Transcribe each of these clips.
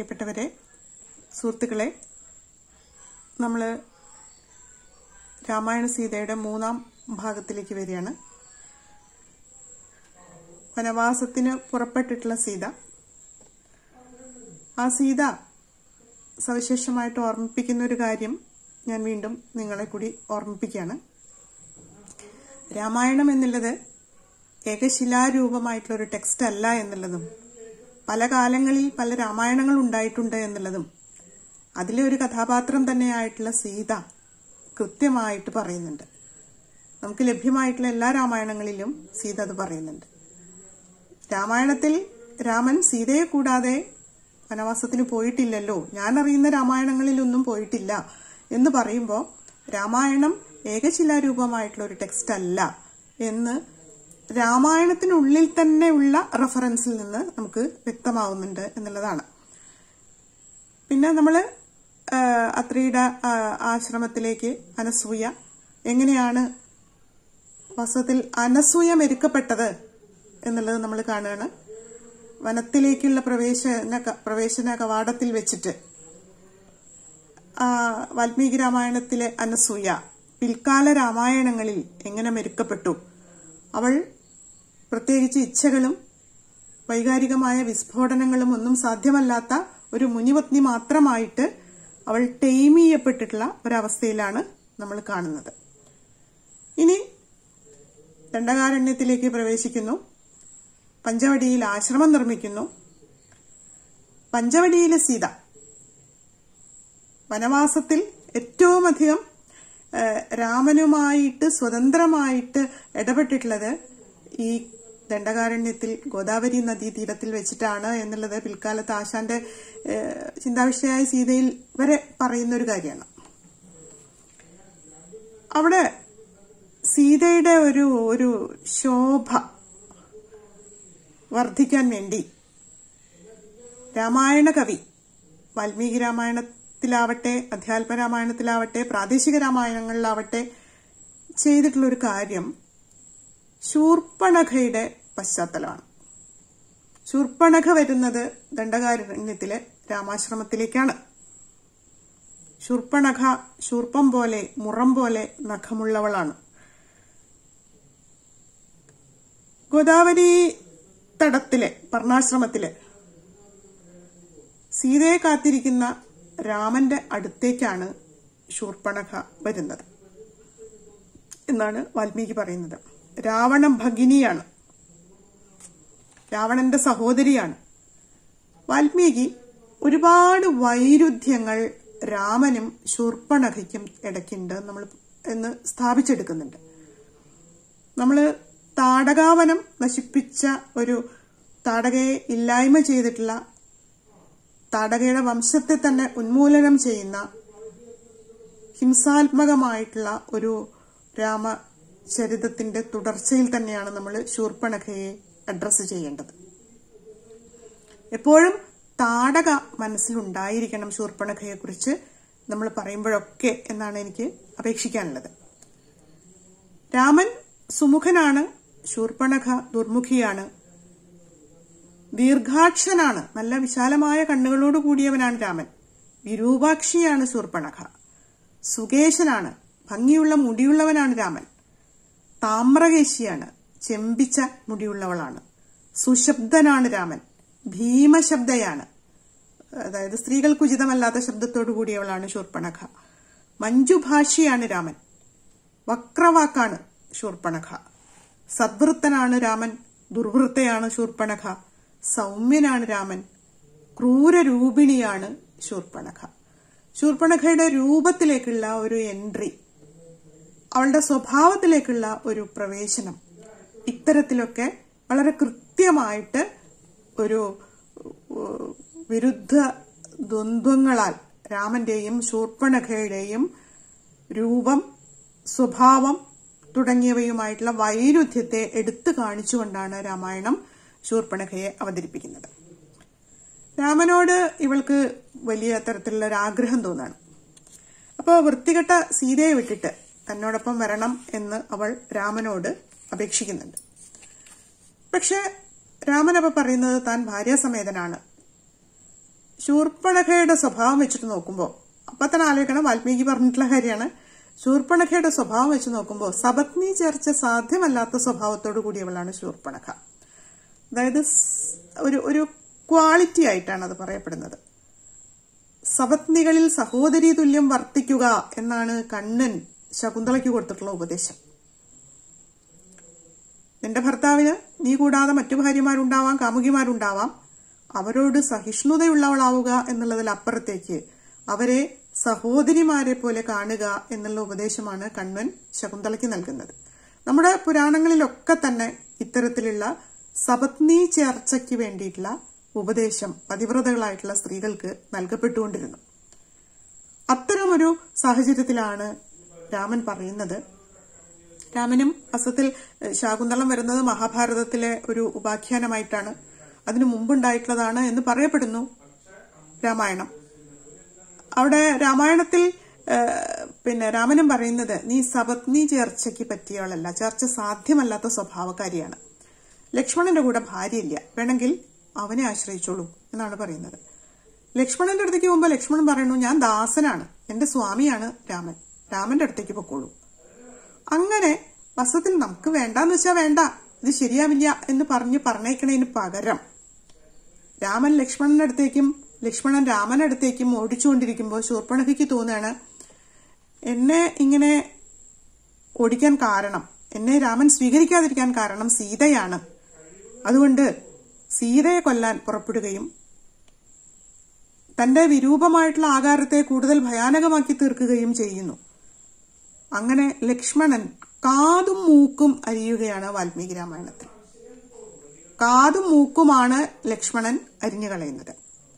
പ്രിയപ്പെട്ടവരെ സുഹൃത്തുക്കളെ നമ്മൾ രാമായണ സീതയുടെ മൂന്നാം ഭാഗത്തിലേക്ക് വരികയാണ് വനവാസത്തിന് പുറപ്പെട്ടിട്ടുള്ള സീത ആ സീത സവിശേഷമായിട്ട് ഓർമ്മിപ്പിക്കുന്ന ഒരു കാര്യം ഞാൻ വീണ്ടും നിങ്ങളെ കൂടി ഓർമ്മിപ്പിക്കുകയാണ് രാമായണം എന്നുള്ളത് ഏകശിലാരൂപമായിട്ടുള്ള ഒരു ടെക്സ്റ്റ് അല്ല എന്നുള്ളതും പല കാലങ്ങളിൽ പല രാമായണങ്ങൾ ഉണ്ടായിട്ടുണ്ട് എന്നുള്ളതും അതിലെ ഒരു കഥാപാത്രം തന്നെയായിട്ടുള്ള സീത കൃത്യമായിട്ട് പറയുന്നുണ്ട് നമുക്ക് ലഭ്യമായിട്ടുള്ള എല്ലാ രാമായണങ്ങളിലും സീത അത് പറയുന്നുണ്ട് രാമായണത്തിൽ രാമൻ സീതയെ കൂടാതെ വനവാസത്തിന് പോയിട്ടില്ലല്ലോ ഞാൻ അറിയുന്ന രാമായണങ്ങളിലൊന്നും പോയിട്ടില്ല എന്ന് പറയുമ്പോൾ രാമായണം ഏകശിലാരൂപമായിട്ടുള്ള ഒരു ടെക്സ്റ്റ് അല്ല എന്ന് രാമായണത്തിനുള്ളിൽ തന്നെയുള്ള റെഫറൻസിൽ നിന്ന് നമുക്ക് വ്യക്തമാവുന്നുണ്ട് എന്നുള്ളതാണ് പിന്നെ നമ്മൾ അത്രിയുടെ ആശ്രമത്തിലേക്ക് അനസൂയ എങ്ങനെയാണ് വാസ്തവത്തിൽ അനസൂയ മെരുക്കപ്പെട്ടത് എന്നുള്ളത് നമ്മൾ കാണുകയാണ് വനത്തിലേക്കുള്ള പ്രവേശന പ്രവേശന കവാടത്തിൽ വെച്ചിട്ട് വാൽമീകി രാമായണത്തിലെ അനസൂയ പിൽക്കാല രാമായണങ്ങളിൽ എങ്ങനെ മെരുക്കപ്പെട്ടു അവൾ പ്രത്യേകിച്ച് ഇച്ഛകളും വൈകാരികമായ വിസ്ഫോടനങ്ങളും ഒന്നും സാധ്യമല്ലാത്ത ഒരു മുനിപത്നി മാത്രമായിട്ട് അവൾ ടൈം ചെയ്യപ്പെട്ടിട്ടുള്ള ഒരവസ്ഥയിലാണ് നമ്മൾ കാണുന്നത് ഇനി ദണ്ഡകാരണ്യത്തിലേക്ക് പ്രവേശിക്കുന്നു പഞ്ചവടിയിൽ ആശ്രമം നിർമ്മിക്കുന്നു പഞ്ചവടിയിലെ സീത വനവാസത്തിൽ ഏറ്റവും അധികം രാമനുമായിട്ട് സ്വതന്ത്രമായിട്ട് ഇടപെട്ടിട്ടുള്ളത് ഈ ദണ്ഡകാരണ്യത്തിൽ ഗോദാവരി നദീതീരത്തിൽ വെച്ചിട്ടാണ് എന്നുള്ളത് പിൽക്കാലത്ത് ആശാന്റെ ചിന്താവിഷയായ സീതയിൽ വരെ പറയുന്ന ഒരു കാര്യമാണ് അവിടെ സീതയുടെ ഒരു ഒരു ശോഭ വർദ്ധിക്കാൻ വേണ്ടി രാമായണ കവി വാൽമീകി രാമായണത്തിലാവട്ടെ അധ്യാത്മ രാമായണത്തിലാവട്ടെ പ്രാദേശിക രാമായണങ്ങളിലാവട്ടെ ചെയ്തിട്ടുള്ള ഒരു കാര്യം ശൂർപ്പണഖയുടെ പശ്ചാത്തലമാണ് ശൂർപ്പണഖ വരുന്നത് ദണ്ഡകാരണ്യത്തിലെ രാമാശ്രമത്തിലേക്കാണ് ശൂർപ്പണഖ ശൂർപ്പം പോലെ മുറം പോലെ നഖമുള്ളവളാണ് ഗോദാവരി തടത്തിലെ പർണാശ്രമത്തിലെ സീതയെ കാത്തിരിക്കുന്ന രാമന്റെ അടുത്തേക്കാണ് ശൂർപ്പണഖ വരുന്നത് എന്നാണ് വാൽമീകി പറയുന്നത് രാവണ ഭഗിനിയാണ് രാവണന്റെ സഹോദരിയാണ് വാൽമീകി ഒരുപാട് വൈരുദ്ധ്യങ്ങൾ രാമനും ശൂർപ്പണഖയ്ക്കും ഇടയ്ക്കുണ്ട് നമ്മൾ എന്ന് സ്ഥാപിച്ചെടുക്കുന്നുണ്ട് നമ്മൾ താടകാവനം നശിപ്പിച്ച ഒരു താടകയെ ഇല്ലായ്മ ചെയ്തിട്ടുള്ള താടകയുടെ വംശത്തെ തന്നെ ഉന്മൂലനം ചെയ്യുന്ന ഹിംസാത്മകമായിട്ടുള്ള ഒരു രാമചരിതത്തിന്റെ തുടർച്ചയിൽ തന്നെയാണ് നമ്മൾ ശൂർപ്പണഖയെ അഡ്രസ്സ് ചെയ്യേണ്ടത് എപ്പോഴും താടക മനസ്സിലുണ്ടായിരിക്കണം ശൂർപ്പണഖയെ കുറിച്ച് നമ്മൾ പറയുമ്പോഴൊക്കെ എന്നാണ് എനിക്ക് അപേക്ഷിക്കാനുള്ളത് രാമൻ സുമുഖനാണ് ശൂർപ്പണഖ ദുർമുഖിയാണ് ദീർഘാക്ഷനാണ് നല്ല വിശാലമായ കണ്ണുകളോട് കൂടിയവനാണ് രാമൻ വിരൂപാക്ഷിയാണ് ശൂർപ്പണഖ സുകേശനാണ് ഭംഗിയുള്ള മുടിയുള്ളവനാണ് രാമൻ താമ്രകേശിയാണ് ചെമ്പിച്ച മുടിയുള്ളവളാണ് സുശബ്ദനാണ് രാമൻ ഭീമശബ്ദയാണ് അതായത് സ്ത്രീകൾക്ക് ഉചിതമല്ലാത്ത ശബ്ദത്തോടു കൂടിയവളാണ് ശൂർപ്പണഖ മഞ്ജുഭാഷിയാണ് രാമൻ വക്രവാക്കാണ് ശൂർപ്പണഖ സദ്വൃത്തനാണ് രാമൻ ദുർവൃത്തയാണ് ശൂർപ്പണഖ സൗമ്യനാണ് രാമൻ ക്രൂരരൂപിണിയാണ് ശൂർപ്പണഖ ശൂർപ്പണഖയുടെ രൂപത്തിലേക്കുള്ള ഒരു എൻട്രി അവളുടെ സ്വഭാവത്തിലേക്കുള്ള ഒരു പ്രവേശനം ഇത്തരത്തിലൊക്കെ വളരെ കൃത്യമായിട്ട് ഒരു വിരുദ്ധ ദ്വന്ദ്വങ്ങളാൽ രാമന്റെയും ശൂർപ്പണഖയുടെയും രൂപം സ്വഭാവം തുടങ്ങിയവയുമായിട്ടുള്ള വൈരുദ്ധ്യത്തെ എടുത്തു കാണിച്ചുകൊണ്ടാണ് രാമായണം ശൂർപ്പണഖയെ അവതരിപ്പിക്കുന്നത് രാമനോട് ഇവൾക്ക് വലിയ തരത്തിലുള്ള ഒരു ആഗ്രഹം തോന്നാണ് അപ്പോൾ വൃത്തികെട്ട സീതയെ വിട്ടിട്ട് തന്നോടൊപ്പം വരണം എന്ന് അവൾ രാമനോട് അപേക്ഷിക്കുന്നുണ്ട് പക്ഷെ രാമൻ അപ്പൊ പറയുന്നത് താൻ ഭാര്യാസമേതനാണ് ശൂർപ്പണഖയുടെ സ്വഭാവം വെച്ചിട്ട് നോക്കുമ്പോൾ അപ്പൊ തന്നെ ആലോചിക്കണം വാൽമീകി പറഞ്ഞിട്ടുള്ള കാര്യമാണ് ശൂർപ്പണഖയുടെ സ്വഭാവം വെച്ച് നോക്കുമ്പോൾ സപത്നി ചേർച്ച സാധ്യമല്ലാത്ത സ്വഭാവത്തോടു കൂടിയവളാണ് ശൂർപ്പണഖ അതായത് സ് ഒരു ഒരു ക്വാളിറ്റി ആയിട്ടാണ് അത് പറയപ്പെടുന്നത് സപത്നികളിൽ സഹോദരി തുല്യം വർത്തിക്കുക എന്നാണ് കണ്ണൻ ശകുന്തളയ്ക്ക് കൊടുത്തിട്ടുള്ള ഉപദേശം നിന്റെ ഭർത്താവിന് നീ കൂടാതെ മറ്റു ഭാര്യമാരുണ്ടാവാം കാമുകിമാരുണ്ടാവാം അവരോട് സഹിഷ്ണുതയുള്ളവളാവുക എന്നുള്ളതിൽ അപ്പുറത്തേക്ക് അവരെ സഹോദരിമാരെ പോലെ കാണുക എന്നുള്ള ഉപദേശമാണ് കണ്വൻ ശകുന്തളയ്ക്ക് നൽകുന്നത് നമ്മുടെ പുരാണങ്ങളിലൊക്കെ തന്നെ ഇത്തരത്തിലുള്ള സപത്നി ചേർച്ചയ്ക്ക് വേണ്ടിയിട്ടുള്ള ഉപദേശം പതിവ്രതകളായിട്ടുള്ള സ്ത്രീകൾക്ക് നൽകപ്പെട്ടുകൊണ്ടിരുന്നു അത്തരമൊരു സാഹചര്യത്തിലാണ് രാമൻ പറയുന്നത് രാമനും അസത്തിൽ ശാകുന്തളം വരുന്നത് മഹാഭാരതത്തിലെ ഒരു ഉപാഖ്യാനമായിട്ടാണ് അതിനു മുമ്പുണ്ടായിട്ടുള്ളതാണ് എന്ന് പറയപ്പെടുന്നു രാമായണം അവിടെ രാമായണത്തിൽ പിന്നെ രാമനും പറയുന്നത് നീ സപത്നി ചേർച്ചയ്ക്ക് പറ്റിയവളല്ല ചേർച്ച സാധ്യമല്ലാത്ത സ്വഭാവക്കാരിയാണ് ലക്ഷ്മണന്റെ കൂടെ ഭാര്യയില്ല വേണമെങ്കിൽ അവനെ ആശ്രയിച്ചോളൂ എന്നാണ് പറയുന്നത് ലക്ഷ്മണന്റെ അടുത്തേക്ക് പോകുമ്പോൾ ലക്ഷ്മണൻ പറയുന്നു ഞാൻ ദാസനാണ് എന്റെ സ്വാമിയാണ് രാമൻ രാമന്റെ അടുത്തേക്ക് പൊക്കോളൂ അങ്ങനെ വസത്തിൽ നമുക്ക് വേണ്ടാന്ന് വെച്ചാൽ വേണ്ട ഇത് ശരിയാവില്ല എന്ന് പറഞ്ഞ് പറഞ്ഞേക്കണതിന് പകരം രാമൻ ലക്ഷ്മണന്റെ അടുത്തേക്കും ലക്ഷ്മണൻ രാമന്റെ അടുത്തേക്കും ഓടിച്ചുകൊണ്ടിരിക്കുമ്പോൾ ശൂർപ്പണഖയ്ക്ക് തോന്നുകയാണ് എന്നെ ഇങ്ങനെ ഓടിക്കാൻ കാരണം എന്നെ രാമൻ സ്വീകരിക്കാതിരിക്കാൻ കാരണം സീതയാണ് അതുകൊണ്ട് സീതയെ കൊല്ലാൻ പുറപ്പെടുകയും തന്റെ വിരൂപമായിട്ടുള്ള ആകാരത്തെ കൂടുതൽ ഭയാനകമാക്കി തീർക്കുകയും ചെയ്യുന്നു അങ്ങനെ ലക്ഷ്മണൻ കാതും മൂക്കും അരിയുകയാണ് വാൽമീകി രാമായണത്തിൽ കാതും മൂക്കുമാണ് ലക്ഷ്മണൻ അരിഞ്ഞു കളയുന്നത്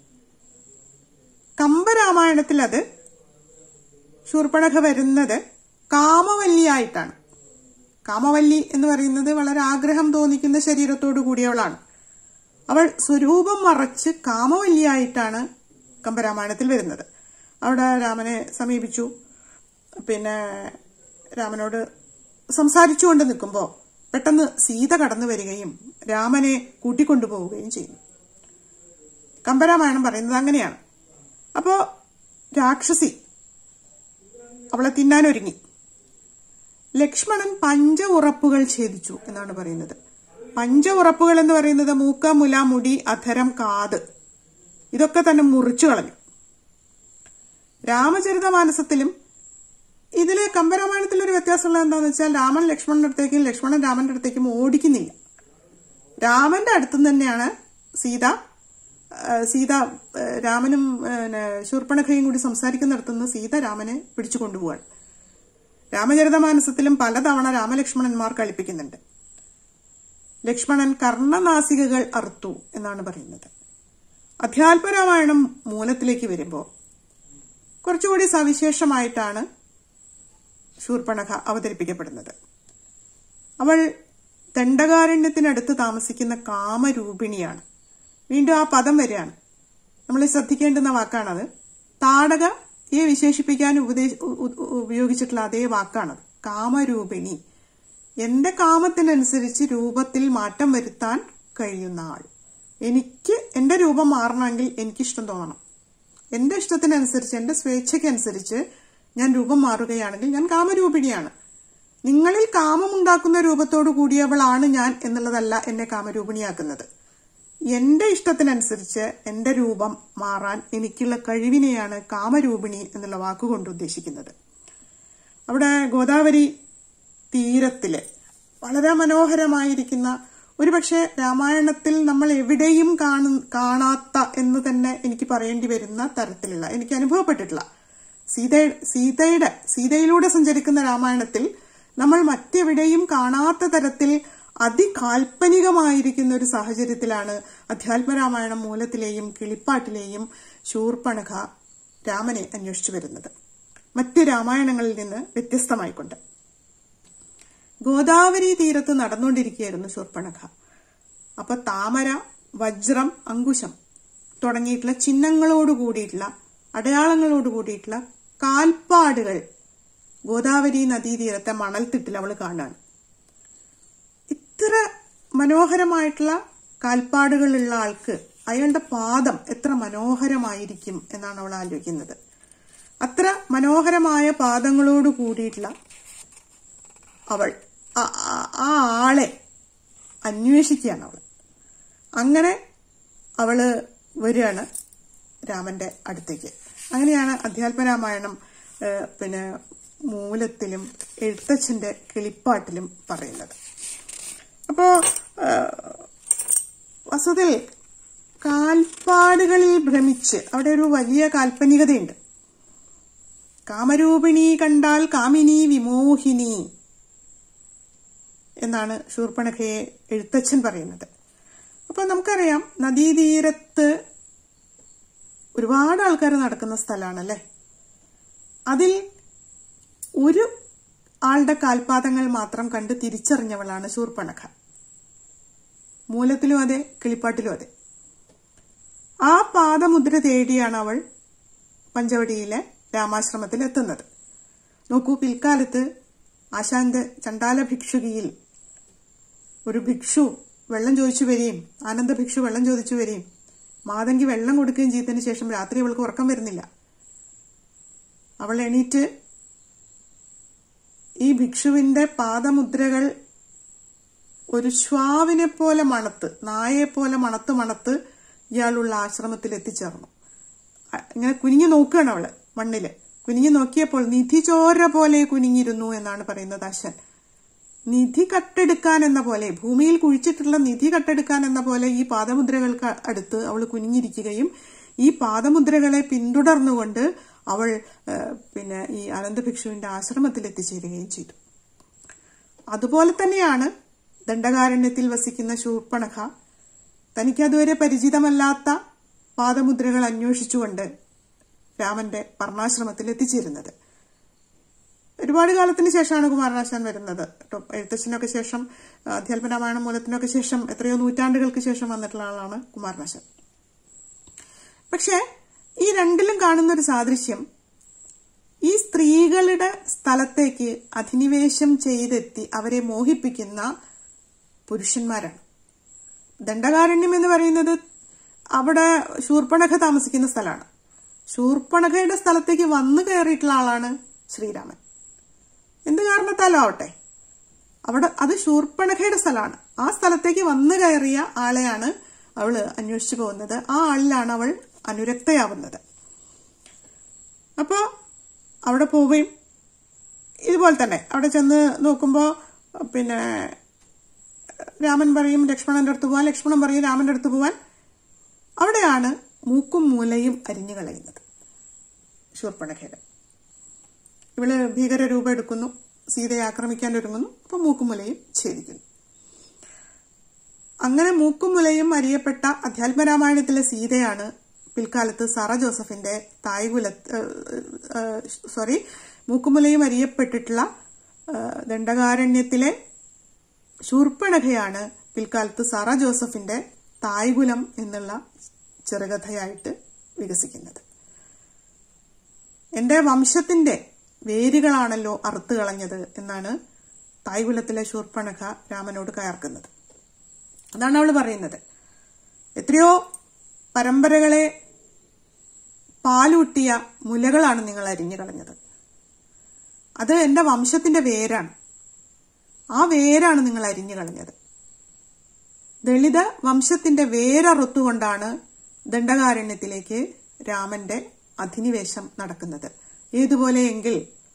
കമ്പരാമായണത്തിൽ അത് ശൂർപ്പണഖ വരുന്നത് കാമവല്ലിയായിട്ടാണ് കാമവല്ലി എന്ന് പറയുന്നത് വളരെ ആഗ്രഹം തോന്നിക്കുന്ന ശരീരത്തോടു കൂടിയവളാണ് അവൾ സ്വരൂപം മറച്ച് കാമവല്ലിയായിട്ടാണ് കമ്പരാമായണത്തിൽ വരുന്നത് അവിടെ രാമനെ സമീപിച്ചു പിന്നെ രാമനോട് സംസാരിച്ചുകൊണ്ട് നിൽക്കുമ്പോൾ പെട്ടെന്ന് സീത കടന്നു വരികയും രാമനെ കൂട്ടിക്കൊണ്ടുപോവുകയും ചെയ്യുന്നു കമ്പരാമായണം പറയുന്നത് അങ്ങനെയാണ് അപ്പോ രാക്ഷസി അവളെ തിന്നാനൊരുങ്ങി ലക്ഷ്മണൻ പഞ്ച ഉറപ്പുകൾ ഛേദിച്ചു എന്നാണ് പറയുന്നത് പഞ്ച ഉറപ്പുകൾ എന്ന് പറയുന്നത് മൂക്ക മുല മുടി അധരം കാത് ഇതൊക്കെ തന്നെ മുറിച്ചു കളഞ്ഞു രാമചരിതമാനസത്തിലും ഇതില് കമ്പരാമായണത്തിൽ ഒരു വ്യത്യാസമുള്ളത് എന്താണെന്ന് വെച്ചാൽ രാമൻ ലക്ഷ്മണന്റെ അടുത്തേക്കും ലക്ഷ്മണൻ രാമന്റെ അടുത്തേക്കും ഓടിക്കുന്നില്ല രാമന്റെ അടുത്ത് തന്നെയാണ് സീത സീത രാമനും ശൂർപ്പണഖയും കൂടി സംസാരിക്കുന്നിടത്തുനിന്ന് സീത രാമനെ പിടിച്ചു കൊണ്ടുപോവാൻ രാമചരിതമാനസത്തിലും പലതവണ രാമലക്ഷ്മണന്മാർ കളിപ്പിക്കുന്നുണ്ട് ലക്ഷ്മണൻ കർണനാസികകൾ അറുത്തു എന്നാണ് പറയുന്നത് അധ്യാത്മരാമായണം മൂലത്തിലേക്ക് വരുമ്പോൾ കുറച്ചുകൂടി സവിശേഷമായിട്ടാണ് ശൂർപ്പണഖ അവതരിപ്പിക്കപ്പെടുന്നത് അവൾ ദണ്ഡകാരണ്യത്തിനടുത്ത് താമസിക്കുന്ന കാമരൂപിണിയാണ് വീണ്ടും ആ പദം വരികയാണ് നമ്മൾ ശ്രദ്ധിക്കേണ്ടുന്ന വാക്കാണത് താടകയെ വിശേഷിപ്പിക്കാൻ ഉപദേശ ഉപയോഗിച്ചിട്ടുള്ള അതേ വാക്കാണത് കാമരൂപിണി എന്റെ കാമത്തിനനുസരിച്ച് രൂപത്തിൽ മാറ്റം വരുത്താൻ കഴിയുന്ന ആൾ എനിക്ക് എന്റെ രൂപം മാറണമെങ്കിൽ എനിക്കിഷ്ടം തോന്നണം എന്റെ ഇഷ്ടത്തിനനുസരിച്ച് എന്റെ സ്വേച്ഛയ്ക്കനുസരിച്ച് ഞാൻ രൂപം മാറുകയാണെങ്കിൽ ഞാൻ കാമരൂപിണിയാണ് നിങ്ങളിൽ കാമമുണ്ടാക്കുന്ന രൂപത്തോടു കൂടിയവളാണ് ഞാൻ എന്നുള്ളതല്ല എന്നെ കാമരൂപിണിയാക്കുന്നത് എന്റെ ഇഷ്ടത്തിനനുസരിച്ച് എന്റെ രൂപം മാറാൻ എനിക്കുള്ള കഴിവിനെയാണ് കാമരൂപിണി എന്നുള്ള വാക്കുകൊണ്ട് ഉദ്ദേശിക്കുന്നത് അവിടെ ഗോദാവരി തീരത്തില് വളരെ മനോഹരമായിരിക്കുന്ന ഒരുപക്ഷെ രാമായണത്തിൽ നമ്മൾ എവിടെയും കാണു കാണാത്ത എന്ന് തന്നെ എനിക്ക് പറയേണ്ടി വരുന്ന തരത്തിലുള്ള എനിക്ക് അനുഭവപ്പെട്ടിട്ടുള്ള സീത സീതയുടെ സീതയിലൂടെ സഞ്ചരിക്കുന്ന രാമായണത്തിൽ നമ്മൾ മറ്റെവിടെയും കാണാത്ത തരത്തിൽ അതികാൽപ്പനികമായിരിക്കുന്ന ഒരു സാഹചര്യത്തിലാണ് അധ്യാത്മരാമായണം മൂലത്തിലെയും കിളിപ്പാട്ടിലെയും ശൂർപ്പണഖ രാമനെ അന്വേഷിച്ചു വരുന്നത് മറ്റ് രാമായണങ്ങളിൽ നിന്ന് വ്യത്യസ്തമായിക്കൊണ്ട് ഗോദാവരി തീരത്ത് നടന്നുകൊണ്ടിരിക്കുകയായിരുന്നു ശൂർപ്പണഖ അപ്പൊ താമര വജ്രം അങ്കുശം തുടങ്ങിയിട്ടുള്ള ചിഹ്നങ്ങളോട് കൂടിയിട്ടുള്ള അടയാളങ്ങളോട് കൂടിയിട്ടുള്ള കാൽപ്പാടുകൾ ഗോദാവരി നദീതീരത്തെ മണൽത്തിട്ടിൽ അവൾ കാണുകയാണ് ഇത്ര മനോഹരമായിട്ടുള്ള കാൽപ്പാടുകളുള്ള ആൾക്ക് അയാളുടെ പാദം എത്ര മനോഹരമായിരിക്കും എന്നാണ് അവൾ ആലോചിക്കുന്നത് അത്ര മനോഹരമായ പാദങ്ങളോട് കൂടിയിട്ടുള്ള അവൾ ആ- ആ- ആ ആളെ അന്വേഷിക്കുകയാണ് അവൾ അങ്ങനെ അവള് വരികയാണ് രാമന്റെ അടുത്തേക്ക് അങ്ങനെയാണ് അധ്യാത്മരാമായണം ഏഹ്, പിന്നെ മൂലത്തിലും എഴുത്തച്ഛന്റെ കിളിപ്പാട്ടിലും പറയുന്നത് അപ്പോ ഏഹ്, വസ്തുതയിൽ കാൽപ്പാടുകളിൽ ഭ്രമിച്ച് അവിടെ ഒരു വലിയ കാൽപ്പനികതയുണ്ട് കാമരൂപിണി കണ്ടാൽ കാമിനി വിമോഹിനി എന്നാണ് ശൂർപ്പണഖയെ എഴുത്തച്ഛൻ പറയുന്നത് അപ്പൊ നമുക്കറിയാം നദീതീരത്ത് ഒരുപാട് ആൾക്കാർ നടക്കുന്ന സ്ഥലമാണല്ലേ അതിൽ ഒരു ആളുടെ കാൽപാദങ്ങൾ മാത്രം കണ്ട് തിരിച്ചറിഞ്ഞവളാണ് ശൂർപ്പണഖ മൂലത്തിലും അതെ കിളിപ്പാട്ടിലും അതെ ആ പാദമുദ്ര തേടിയാണ് അവൾ പഞ്ചവടിയിലെ രാമാശ്രമത്തിൽ എത്തുന്നത് നോക്കൂ പിൽക്കാലത്ത് ആശാന്റെ ചണ്ടാല ഭിക്ഷുകിയിൽ ഒരു ഭിക്ഷു വെള്ളം ചോദിച്ചു വരികയും ആനന്ദ ഭിക്ഷു വെള്ളം ചോദിച്ചു വരികയും മാതങ്കി വെള്ളം കൊടുക്കുകയും ചെയ്തതിന് ശേഷം രാത്രി അവൾക്ക് ഉറക്കം വരുന്നില്ല അവൾ എണീറ്റ് ഈ ഭിക്ഷുവിന്റെ പാദമുദ്രകൾ ഒരു ശ്വാവിനെ പോലെ മണത്ത് നായയെ പോലെ മണത്ത് മണത്ത് ഇയാളുള്ള ആശ്രമത്തിൽ എത്തിച്ചേർന്നു അ- ഇങ്ങനെ കുനിഞ്ഞു നോക്കുകയാണ് അവള് മണ്ണില് കുനിഞ്ഞു നോക്കിയപ്പോൾ നിധി ചോര പോലെ കുനിഞ്ഞിരുന്നു എന്നാണ് പറയുന്നത് അശൻ നിധി കട്ടെടുക്കാൻ എന്ന പോലെ ഭൂമിയിൽ കുഴിച്ചിട്ടുള്ള നിധി കട്ടെടുക്കാൻ എന്ന പോലെ ഈ പാദമുദ്രകൾക്ക് അടുത്ത് അവൾ കുനിഞ്ഞിരിക്കുകയും ഈ പാദമുദ്രകളെ പിന്തുടർന്നുകൊണ്ട് അവൾ ഏഹ്, പിന്നെ ഈ അനന്തഭിക്ഷുവിന്റെ ആശ്രമത്തിൽ എത്തിച്ചേരുകയും ചെയ്തു അതുപോലെ തന്നെയാണ് ദണ്ഡകാരണ്യത്തിൽ വസിക്കുന്ന ശൂർപ്പണഖ തനിക്ക് അതുവരെ പരിചിതമല്ലാത്ത പാദമുദ്രകൾ അന്വേഷിച്ചുകൊണ്ട് രാമന്റെ പർണാശ്രമത്തിൽ എത്തിച്ചേരുന്നത് ഒരുപാട് കാലത്തിന് ശേഷമാണ് കുമാരനാശാൻ വരുന്നത് കേട്ടോ എഴുത്തച്ഛനൊക്കെ ശേഷം അധ്യാത്മരാമായണം മൂലത്തിനൊക്കെ ശേഷം എത്രയോ നൂറ്റാണ്ടുകൾക്ക് ശേഷം വന്നിട്ടുള്ള ആളാണ് കുമാരനാശാൻ പക്ഷേ ഈ രണ്ടിലും കാണുന്ന ഒരു സാദൃശ്യം ഈ സ്ത്രീകളുടെ സ്ഥലത്തേക്ക് അധിനിവേശം ചെയ്തെത്തി അവരെ മോഹിപ്പിക്കുന്ന പുരുഷന്മാരാണ് ദണ്ഡകാരണ്യം എന്ന് പറയുന്നത് അവിടെ ശൂർപ്പണഖ താമസിക്കുന്ന സ്ഥലമാണ് ശൂർപ്പണഖയുടെ സ്ഥലത്തേക്ക് വന്നു കയറിയിട്ടുള്ള ആളാണ് ശ്രീരാമൻ എന്ത് കാരണത്താലോ ആവട്ടെ അവിടെ അത് ശൂർപ്പണഖയുടെ സ്ഥലമാണ് ആ സ്ഥലത്തേക്ക് വന്നു കയറിയ ആളെയാണ് അവള് അന്വേഷിച്ചു പോകുന്നത് ആ ആളിലാണ് അവൾ അനുരക്തയാവുന്നത് അപ്പോ അവിടെ പോവുകയും ഇതുപോലെ തന്നെ അവിടെ ചെന്ന് നോക്കുമ്പോൾ പിന്നെ രാമൻ പറയും ലക്ഷ്മണന്റെ അടുത്ത് പോവാൻ ലക്ഷ്മണൻ പറയും രാമന്റെ അടുത്ത് പോവാൻ അവിടെയാണ് മൂക്കും മൂലയും അരിഞ്ഞു കളയുന്നത് ശൂർപ്പണഖേരൻ ഇവള് ഭീകര രൂപം എടുക്കുന്നു സീതയെ ആക്രമിക്കാൻ ഒരുങ്ങുന്നു അപ്പൊ മൂക്കുമുലയും ഛേദിക്കുന്നു അങ്ങനെ മൂക്കുമുലയും അറിയപ്പെട്ട അധ്യാത്മരാമായണത്തിലെ സീതയാണ് പിൽക്കാലത്ത് സാറ ജോസഫിന്റെ തായ്കുല സോറി മൂക്കുമുലയും അറിയപ്പെട്ടിട്ടുള്ള ഏഹ്, ദണ്ഡകാരണ്യത്തിലെ ശൂർപ്പണഖയാണ് പിൽക്കാലത്ത് സാറ ജോസഫിന്റെ തായ്കുലം എന്നുള്ള ചെറുകഥയായിട്ട് വികസിക്കുന്നത് എന്റെ വംശത്തിന്റെ വേരുകളാണല്ലോ അറുത്തു കളഞ്ഞത് എന്നാണ് തായ്കുലത്തിലെ ശൂർപ്പണഖ രാമനോട് കയർക്കുന്നത് അതാണ് അവൾ പറയുന്നത് എത്രയോ പരമ്പരകളെ പാലൂട്ടിയ മുലകളാണ് നിങ്ങൾ അരിഞ്ഞു കളഞ്ഞത് അത് എന്റെ വംശത്തിന്റെ വേരാണ് ആ വേരാണ് നിങ്ങൾ അരിഞ്ഞു കളഞ്ഞത് ദളിത വംശത്തിന്റെ വേരറുത്തുകൊണ്ടാണ് ദണ്ഡകാരണ്യത്തിലേക്ക് രാമന്റെ അധിനിവേശം നടക്കുന്നത് ഏതുപോലെയെങ്കിൽ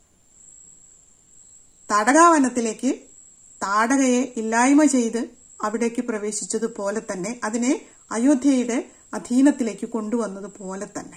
താടകാവനത്തിലേക്ക് താടകയെ ഇല്ലായ്മ ചെയ്ത് അവിടേക്ക് പ്രവേശിച്ചതുപോലെ തന്നെ അതിനെ അയോധ്യയുടെ അധീനത്തിലേക്ക് കൊണ്ടുവന്നതുപോലെ തന്നെ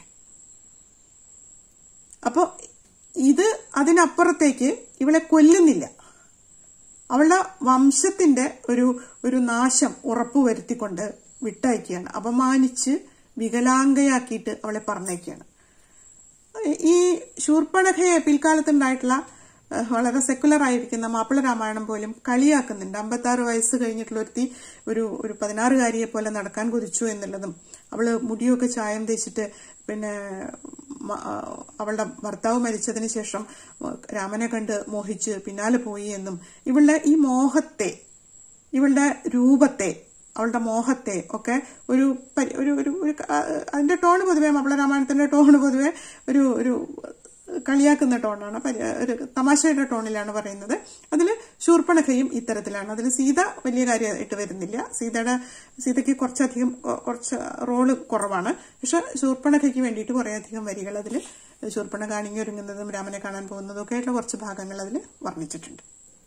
അപ്പോ ഇത് അതിനപ്പുറത്തേക്ക് ഇവളെ കൊല്ലുന്നില്ല അവളുടെ വംശത്തിന്റെ ഒരു ഒരു നാശം ഉറപ്പുവരുത്തിക്കൊണ്ട് വിട്ടയക്കുകയാണ് അപമാനിച്ച് വികലാംഗയാക്കിയിട്ട് അവളെ പറഞ്ഞേക്കുകയാണ് ഈ ശൂർപ്പണഖയെ പിൽക്കാലത്തുണ്ടായിട്ടുള്ള ഏഹ്, വളരെ സെക്കുലർ ആയിരിക്കുന്ന മാപ്പിള രാമായണം പോലും കളിയാക്കുന്നുണ്ട് അമ്പത്താറ് വയസ്സ് കഴിഞ്ഞിട്ടുള്ള ഒരുത്തി ഒരു ഒരു പതിനാറുകാരിയെ പോലെ നടക്കാൻ കുതിച്ചു എന്നുള്ളതും അവള് മുടിയൊക്കെ ചായം തേച്ചിട്ട് പിന്നെ മ- ആ, അവളുടെ ഭർത്താവ് മരിച്ചതിന് ശേഷം രാമനെ കണ്ട് മോഹിച്ച് പിന്നാലെ പോയി എന്നും ഇവളുടെ ഈ മോഹത്തെ ഇവളുടെ രൂപത്തെ അവളുടെ മോഹത്തെ ഒക്കെ ഒരു പരി- ഒരു ഒരു ഒരു ക- ആ, അതിന്റെ ടോൺ പൊതുവെ മാപ്പിള രാമായണത്തിന്റെ ടോൺ പൊതുവെ ഒരു ഒരു കളിയാക്കുന്ന ടോണാണ് പരി- ഒരു തമാശയുടെ ടോണിലാണ് പറയുന്നത് അതിൽ ശൂർപ്പണഖയും ഇത്തരത്തിലാണ് അതിൽ സീത വലിയ കാര്യമായിട്ട് വരുന്നില്ല സീതയുടെ സീതയ്ക്ക് കുറച്ചധികം കൊ- കുറച്ച് റോള് കുറവാണ് പക്ഷെ ശൂർപ്പണഖയ്ക്ക് വേണ്ടിയിട്ട് കുറേയധികം വരികൾ അതിൽ ശൂർപ്പണ കാണിങ്ങി ഒരുങ്ങുന്നതും രാമനെ കാണാൻ പോകുന്നതും ഒക്കെ ആയിട്ടുള്ള കുറച്ച് ഭാഗങ്ങൾ അതിൽ വർണ്ണിച്ചിട്ടുണ്ട്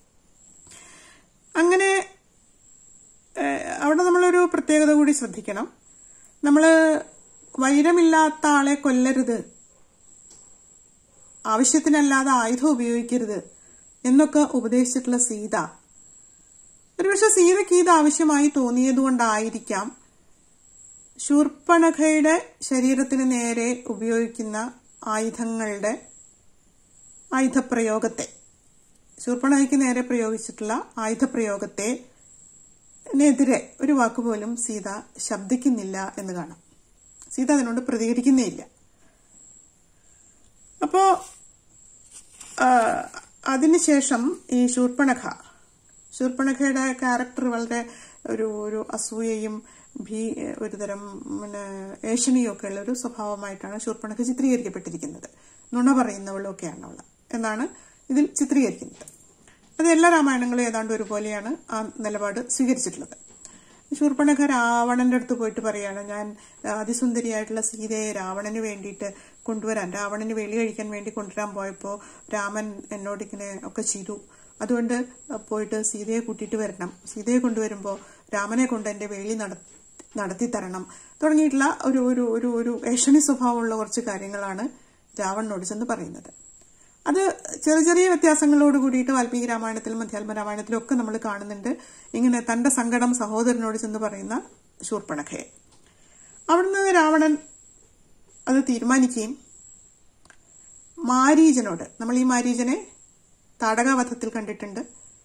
അങ്ങനെ ഏഹ്, അവിടെ നമ്മളൊരു പ്രത്യേകത കൂടി ശ്രദ്ധിക്കണം നമ്മൾ വൈരമില്ലാത്ത ആളെ കൊല്ലരുത് ആവശ്യത്തിനല്ലാതെ ആയുധം ഉപയോഗിക്കരുത് എന്നൊക്കെ ഉപദേശിച്ചിട്ടുള്ള സീത ഒരുപക്ഷെ സീതയ്ക്ക് ഇത് ആവശ്യമായി തോന്നിയതുകൊണ്ടായിരിക്കാം ശൂർപ്പണഖയുടെ ശരീരത്തിന് നേരെ ഉപയോഗിക്കുന്ന ആയുധങ്ങളുടെ ആയുധപ്രയോഗത്തെ ശൂർപ്പണഖയ്ക്ക് നേരെ പ്രയോഗിച്ചിട്ടുള്ള ആയുധപ്രയോഗത്തെ നെതിരെ ഒരു വാക്കുപോലും സീത ശബ്ദിക്കുന്നില്ല എന്ന് കാണാം സീത അതിനോട് പ്രതികരിക്കുന്നേയില്ല അപ്പോ ആ, അതിനുശേഷം ഈ ശൂർപ്പണഖ ശൂർപ്പണഖയുടെ ക്യാരക്ടർ വളരെ ഒരു ഒരു അസൂയയും ഭീ ഒരുതരം പിന്നെ ഏഷണിയും ഒക്കെ ഉള്ള ഒരു സ്വഭാവമായിട്ടാണ് ശൂർപ്പണഖ ചിത്രീകരിക്കപ്പെട്ടിരിക്കുന്നത് നുണ പറയുന്നവളൊക്കെയാണ് അവൾ എന്നാണ് ഇതിൽ ചിത്രീകരിക്കുന്നത് അത് എല്ലാ രാമായണങ്ങളും ഏതാണ്ട് ഒരുപോലെയാണ് ആ നിലപാട് സ്വീകരിച്ചിട്ടുള്ളത് ശൂർപ്പണഖ രാവണന്റെ അടുത്ത് പോയിട്ട് പറയാണ് ഞാൻ ആ, അതിസുന്ദരിയായിട്ടുള്ള സീതയെ രാവണന് വേണ്ടിയിട്ട് കൊണ്ടുവരാൻ രാവണന് വെളി കഴിക്കാൻ വേണ്ടി കൊണ്ടുവരാൻ പോയപ്പോൾ രാമൻ എന്നോട് ഇങ്ങനെ ഒക്കെ ചെയ്തു അതുകൊണ്ട് പോയിട്ട് സീതയെ കൂട്ടിയിട്ട് വരണം സീതയെ കൊണ്ടുവരുമ്പോൾ രാമനെ കൊണ്ട് എന്റെ വേളി നട- നടത്തി തരണം തുടങ്ങിയിട്ടുള്ള ഒരു ഒരു ഒരു ഒരു ഏഷണി സ്വഭാവമുള്ള കുറച്ച് കാര്യങ്ങളാണ് രാവണനോട് ചെന്ന് പറയുന്നത് അത് ചെറിയ ചെറിയ വ്യത്യാസങ്ങളോട് കൂടിയിട്ട് വാൽമീകി രാമായണത്തിലും മധ്യാത്മ രാമായണത്തിലും ഒക്കെ നമ്മൾ കാണുന്നുണ്ട് ഇങ്ങനെ തന്റെ സങ്കടം സഹോദരനോട് ചെന്ന് പറയുന്ന ശൂർപ്പണഖയെ അവിടുന്ന് രാവണൻ അത് തീരുമാനിക്കുകയും മാരീജനോട് നമ്മൾ ഈ മാരീജനെ താടകാവധത്തിൽ കണ്ടിട്ടുണ്ട്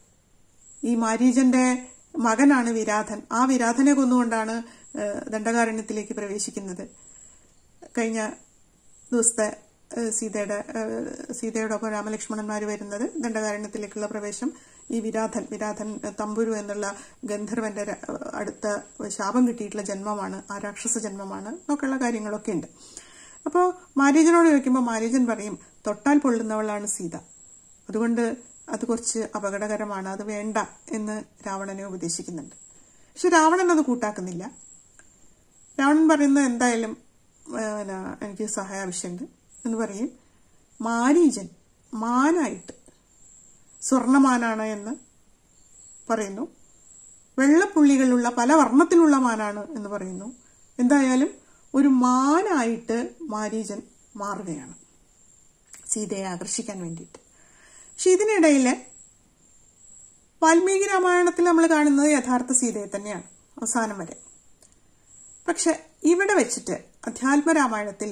ഈ മാരീജന്റെ മകനാണ് വിരാധൻ ആ വിരാധനെ കൊന്നുകൊണ്ടാണ് ഏഹ്, ദണ്ഡകാരണ്യത്തിലേക്ക് പ്രവേശിക്കുന്നത് കഴിഞ്ഞ ദിവസത്തെ ഏഹ്, സീതയുടെ ഏഹ്, സീതയോടൊപ്പം രാമലക്ഷ്മണന്മാർ വരുന്നത് ദണ്ഡകാരണ്യത്തിലേക്കുള്ള പ്രവേശം ഈ വിരാധൻ വിരാധൻ ഏഹ്, തമ്പുരു എന്നുള്ള ഗന്ധർവന്റെ ര- അടുത്ത ശാപം കിട്ടിയിട്ടുള്ള ജന്മമാണ് ആ രാക്ഷസ ജന്മമാണ് എന്നൊക്കെയുള്ള കാര്യങ്ങളൊക്കെ ഉണ്ട് അപ്പോൾ മാരീജനോട് ചോദിക്കുമ്പോൾ മാരീജൻ പറയും തൊട്ടാൽ പൊള്ളുന്നവളാണ് സീത അതുകൊണ്ട് അത് കുറച്ച് അപകടകരമാണ് അത് വേണ്ട എന്ന് രാവണനെ ഉപദേശിക്കുന്നുണ്ട് പക്ഷെ രാവണൻ അത് കൂട്ടാക്കുന്നില്ല രാവണൻ പറയുന്നത് എന്തായാലും ഏ, പിന്നെ എനിക്ക് സഹായ ആവശ്യമുണ്ട് എന്ന് പറയും മാരീജൻ മാനായിട്ട് സ്വർണമാനാണ് എന്ന് പറയുന്നു വെള്ളപ്പുള്ളികളുള്ള പല വർണ്ണത്തിലുള്ള മാനാണ് എന്ന് പറയുന്നു എന്തായാലും ഒരു മാനായിട്ട് മാരീജൻ മാറുകയാണ് സീതയെ ആകർഷിക്കാൻ വേണ്ടിയിട്ട് പക്ഷെ ഇതിനിടയിൽ വാൽമീകി രാമായണത്തിൽ നമ്മൾ കാണുന്നത് യഥാർത്ഥ സീതയെ തന്നെയാണ് അവസാനം വരെ പക്ഷെ ഇവിടെ വെച്ചിട്ട് അധ്യാത്മ രാമായണത്തിൽ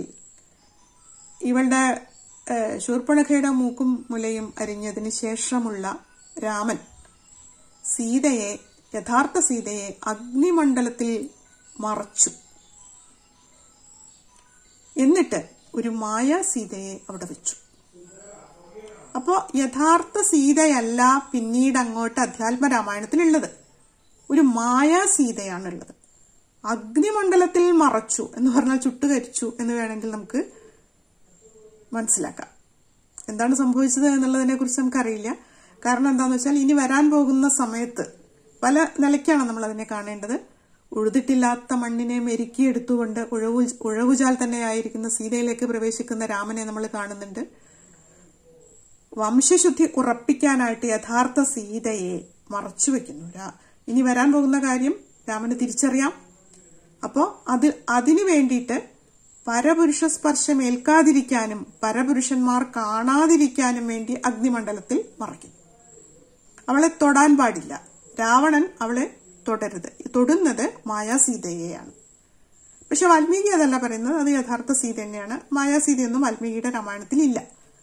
ഇവളുടെ ഏഹ്, ശൂർപ്പണഖയുടെ മൂക്കും മുലയും അരിഞ്ഞതിന് ശേഷമുള്ള രാമൻ സീതയെ യഥാർത്ഥ സീതയെ അഗ്നിമണ്ഡലത്തിൽ മറച്ചു എന്നിട്ട് ഒരു മായ സീതയെ അവിടെ വെച്ചു അപ്പോ യഥാർത്ഥ സീതയല്ല പിന്നീട് അങ്ങോട്ട് അധ്യാത്മ രാമായണത്തിലുള്ളത് ഒരു മായ സീതയാണുള്ളത് അഗ്നിമണ്ഡലത്തിൽ മറച്ചു എന്ന് പറഞ്ഞാൽ ചുട്ടുകരിച്ചു എന്ന് വേണമെങ്കിൽ നമുക്ക് മനസ്സിലാക്കാം എന്താണ് സംഭവിച്ചത് എന്നുള്ളതിനെ കുറിച്ച് നമുക്കറിയില്ല കാരണം എന്താണെന്ന് വെച്ചാൽ ഇനി വരാൻ പോകുന്ന സമയത്ത് പല നിലയ്ക്കാണ് നമ്മൾ അതിനെ കാണേണ്ടത് ഉഴുതിട്ടില്ലാത്ത മണ്ണിനെ മെരുക്കിയെടുത്തുകൊണ്ട് ഉഴവു ഉഴവുചാൽ തന്നെയായിരിക്കുന്ന സീതയിലേക്ക് പ്രവേശിക്കുന്ന രാമനെ നമ്മൾ കാണുന്നുണ്ട് വംശശുദ്ധി ഉറപ്പിക്കാനായിട്ട് യഥാർത്ഥ സീതയെ മറച്ചുവെക്കുന്നു രാ- ഇനി വരാൻ പോകുന്ന കാര്യം രാമന് തിരിച്ചറിയാം അപ്പോ അത് അതിനു വേണ്ടിയിട്ട് പരപുരുഷ സ്പർശം ഏൽക്കാതിരിക്കാനും പരപുരുഷന്മാർ കാണാതിരിക്കാനും വേണ്ടി അഗ്നിമണ്ഡലത്തിൽ മറയ്ക്കും അവളെ തൊടാൻ പാടില്ല രാവണൻ അവളെ തൊടരുത് തൊടുന്നത് മായാസീതയെയാണ് പക്ഷെ വാൽമീകി അതല്ല പറയുന്നത് അത് യഥാർത്ഥ സീത തന്നെയാണ് മായാസീതയൊന്നും വാൽമീകിയുടെ രാമായണത്തിൽ ഇല്ല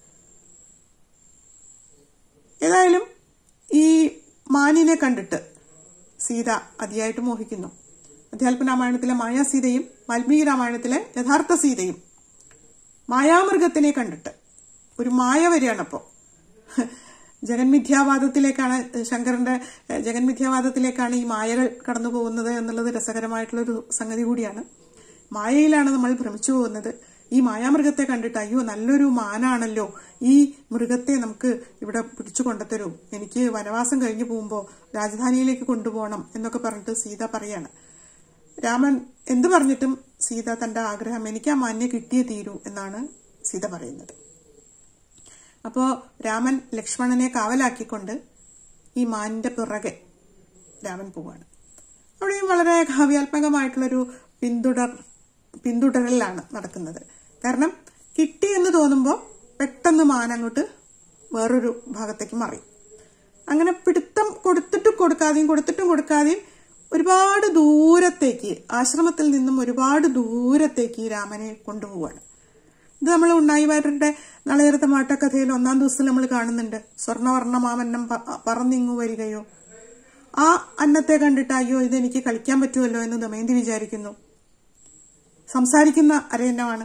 ഏതായാലും ഈ മാനിനെ കണ്ടിട്ട് സീത അതിയായിട്ട് മോഹിക്കുന്നു അധ്യാത്മ രാമായണത്തിലെ മായാസീതയും വാൽമീകി രാമായണത്തിലെ യഥാർത്ഥ സീതയും മായാമൃഗത്തിനെ കണ്ടിട്ട് ഒരു മായ വരികയാണപ്പോ ജഗന്മിഥ്യാവാദത്തിലേക്കാണ് ശങ്കരന്റെ ഏഹ്, ജഗന്മിഥ്യാവാദത്തിലേക്കാണ് ഈ മായകൾ കടന്നു പോകുന്നത് എന്നുള്ളത് രസകരമായിട്ടുള്ളൊരു സംഗതി കൂടിയാണ് മായയിലാണ് നമ്മൾ ഭ്രമിച്ചു പോകുന്നത് ഈ മായാമൃഗത്തെ കണ്ടിട്ട് അയ്യോ നല്ലൊരു മാനാണല്ലോ ഈ മൃഗത്തെ നമുക്ക് ഇവിടെ പിടിച്ചു കൊണ്ടുത്തരൂ എനിക്ക് വനവാസം കഴിഞ്ഞു പോകുമ്പോൾ രാജധാനിയിലേക്ക് കൊണ്ടുപോകണം എന്നൊക്കെ പറഞ്ഞിട്ട് സീത പറയാണ് രാമൻ എന്തു പറഞ്ഞിട്ടും സീത തന്റെ ആഗ്രഹം എനിക്ക് ആ മാന്യ കിട്ടിയേ തീരൂ എന്നാണ് സീത പറയുന്നത് അപ്പോ രാമൻ ലക്ഷ്മണനെ കാവലാക്കിക്കൊണ്ട് ഈ മാനിന്റെ പിറകെ രാമൻ പോവാണ് അവിടെയും വളരെ കാവ്യാത്മകമായിട്ടുള്ളൊരു പിന്തുടർ പിന്തുടരലാണ് നടക്കുന്നത് കാരണം കിട്ടി എന്ന് തോന്നുമ്പോൾ പെട്ടെന്ന് മാൻ അങ്ങോട്ട് വേറൊരു ഭാഗത്തേക്ക് മറി അങ്ങനെ പിടുത്തം കൊടുത്തിട്ടും കൊടുക്കാതെയും കൊടുത്തിട്ടും കൊടുക്കാതെയും ഒരുപാട് ദൂരത്തേക്ക് ആശ്രമത്തിൽ നിന്നും ഒരുപാട് ദൂരത്തേക്ക് ഈ രാമനെ കൊണ്ടുപോവാണ് ഇത് നമ്മൾ ഉണ്ണായിവാരുടെ നളയറുത്ത മാട്ടക്കഥയിൽ ഒന്നാം ദിവസത്തിൽ നമ്മൾ കാണുന്നുണ്ട് സ്വർണ്ണവർണ്ണ മാമന്നം പ- പറന്നിങ്ങു വരികയോ ആ അന്നത്തെ കണ്ടിട്ട് അയ്യോ ഇത് എനിക്ക് കളിക്കാൻ പറ്റുമല്ലോ എന്ന് ദമയന്തി വിചാരിക്കുന്നു സംസാരിക്കുന്ന അരയന്നമാണ്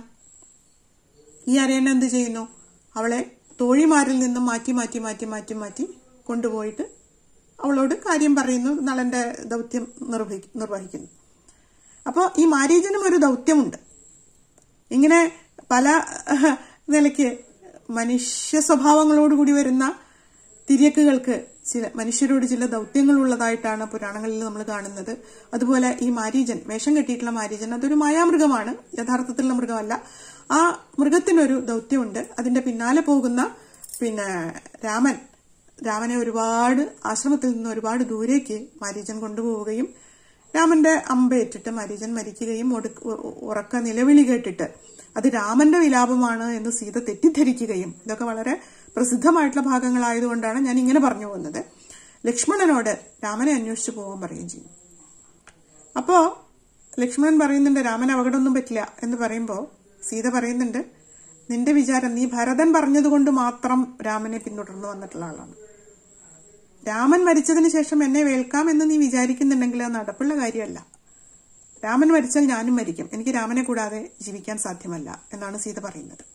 ഈ അരയന്ന എന്ത് ചെയ്യുന്നു അവളെ തോഴിമാരിൽ നിന്നും മാറ്റി മാറ്റി മാറ്റി മാറ്റി മാറ്റി കൊണ്ടുപോയിട്ട് അവളോട് കാര്യം പറയുന്നു നളന്റെ ദൗത്യം നിർവഹി നിർവഹിക്കുന്നു അപ്പോൾ ഈ മാരീചനും ഒരു ദൗത്യമുണ്ട് ഇങ്ങനെ പല അഹ്, നിലയ്ക്ക് മനുഷ്യ സ്വഭാവങ്ങളോടുകൂടി വരുന്ന തിര്യക്കുകൾക്ക് ചില മനുഷ്യരോട് ചില ദൗത്യങ്ങൾ ഉള്ളതായിട്ടാണ് പുരാണങ്ങളിൽ നമ്മൾ കാണുന്നത് അതുപോലെ ഈ മാരീജൻ വേഷം കെട്ടിയിട്ടുള്ള മാരീജൻ അതൊരു മായാമൃഗമാണ് യഥാർത്ഥത്തിലുള്ള മൃഗമല്ല ആ മൃഗത്തിനൊരു ദൗത്യമുണ്ട് അതിന്റെ പിന്നാലെ പോകുന്ന പിന്നെ രാമൻ രാമനെ ഒരുപാട് ആശ്രമത്തിൽ നിന്ന് ഒരുപാട് ദൂരേക്ക് മാരീജൻ കൊണ്ടുപോവുകയും രാമന്റെ അമ്പേറ്റിട്ട് മരീചൻ മരിക്കുകയും ഒടുക്ക ഉ- ഉറക്ക നിലവിളി കേട്ടിട്ട് അത് രാമന്റെ വിലാപമാണ് എന്ന് സീത തെറ്റിദ്ധരിക്കുകയും ഇതൊക്കെ വളരെ പ്രസിദ്ധമായിട്ടുള്ള ഭാഗങ്ങളായതുകൊണ്ടാണ് ഞാൻ ഇങ്ങനെ പറഞ്ഞു പോകുന്നത് ലക്ഷ്മണനോട് രാമനെ അന്വേഷിച്ചു പോകാൻ പറയുകയും ചെയ്യും അപ്പോ ലക്ഷ്മണൻ പറയുന്നുണ്ട് രാമൻ അപകടമൊന്നും പറ്റില്ല എന്ന് പറയുമ്പോൾ സീത പറയുന്നുണ്ട് നിന്റെ വിചാരം നീ ഭരതൻ പറഞ്ഞതുകൊണ്ട് മാത്രം രാമനെ പിന്തുടർന്നു വന്നിട്ടുള്ള ആളാണ് രാമൻ മരിച്ചതിന് ശേഷം എന്നെ വേൽക്കാം എന്ന് നീ വിചാരിക്കുന്നുണ്ടെങ്കിൽ അത് നടപ്പുള്ള കാര്യമല്ല രാമൻ മരിച്ചാൽ ഞാനും മരിക്കും എനിക്ക് രാമനെ കൂടാതെ ജീവിക്കാൻ സാധ്യമല്ല എന്നാണ് സീത പറയുന്നത്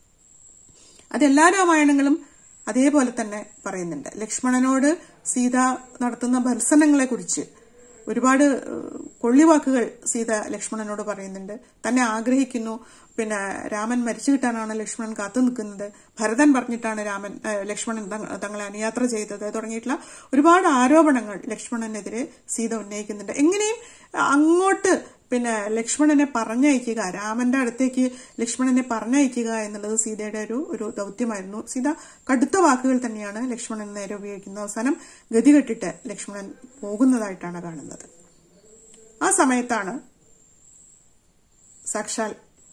അതെല്ലാ രാമായണങ്ങളും അതേപോലെ തന്നെ പറയുന്നുണ്ട് ലക്ഷ്മണനോട് സീത നടത്തുന്ന ഭത്സനങ്ങളെ കുറിച്ച് ഒരുപാട് ഏഹ്, കൊള്ളിവാക്കുകൾ സീത ലക്ഷ്മണനോട് പറയുന്നുണ്ട് തന്നെ ആഗ്രഹിക്കുന്നു പിന്നെ രാമൻ മരിച്ചു കിട്ടാനാണ് ലക്ഷ്മണൻ കാത്തു നിൽക്കുന്നത് ഭരതൻ പറഞ്ഞിട്ടാണ് രാമൻ ഏഹ്, ലക്ഷ്മണൻ തങ്ങ- തങ്ങളെ അനുയാത്ര ചെയ്തത് തുടങ്ങിയിട്ടുള്ള ഒരുപാട് ആരോപണങ്ങൾ ലക്ഷ്മണനെതിരെ സീത ഉന്നയിക്കുന്നുണ്ട് എങ്ങനെയും അങ്ങോട്ട് പിന്നെ ലക്ഷ്മണനെ പറഞ്ഞയക്കുക രാമന്റെ അടുത്തേക്ക് ലക്ഷ്മണനെ പറഞ്ഞയക്കുക എന്നുള്ളത് സീതയുടെ ഒരു ഒരു ദൗത്യമായിരുന്നു സീത കടുത്ത വാക്കുകൾ തന്നെയാണ് ലക്ഷ്മണൻ നേരെ ഉപയോഗിക്കുന്നത് അവസാനം ഗതികെട്ടിട്ട് ലക്ഷ്മണൻ പോകുന്നതായിട്ടാണ് കാണുന്നത് ആ സമയത്താണ് സാക്ഷാൽ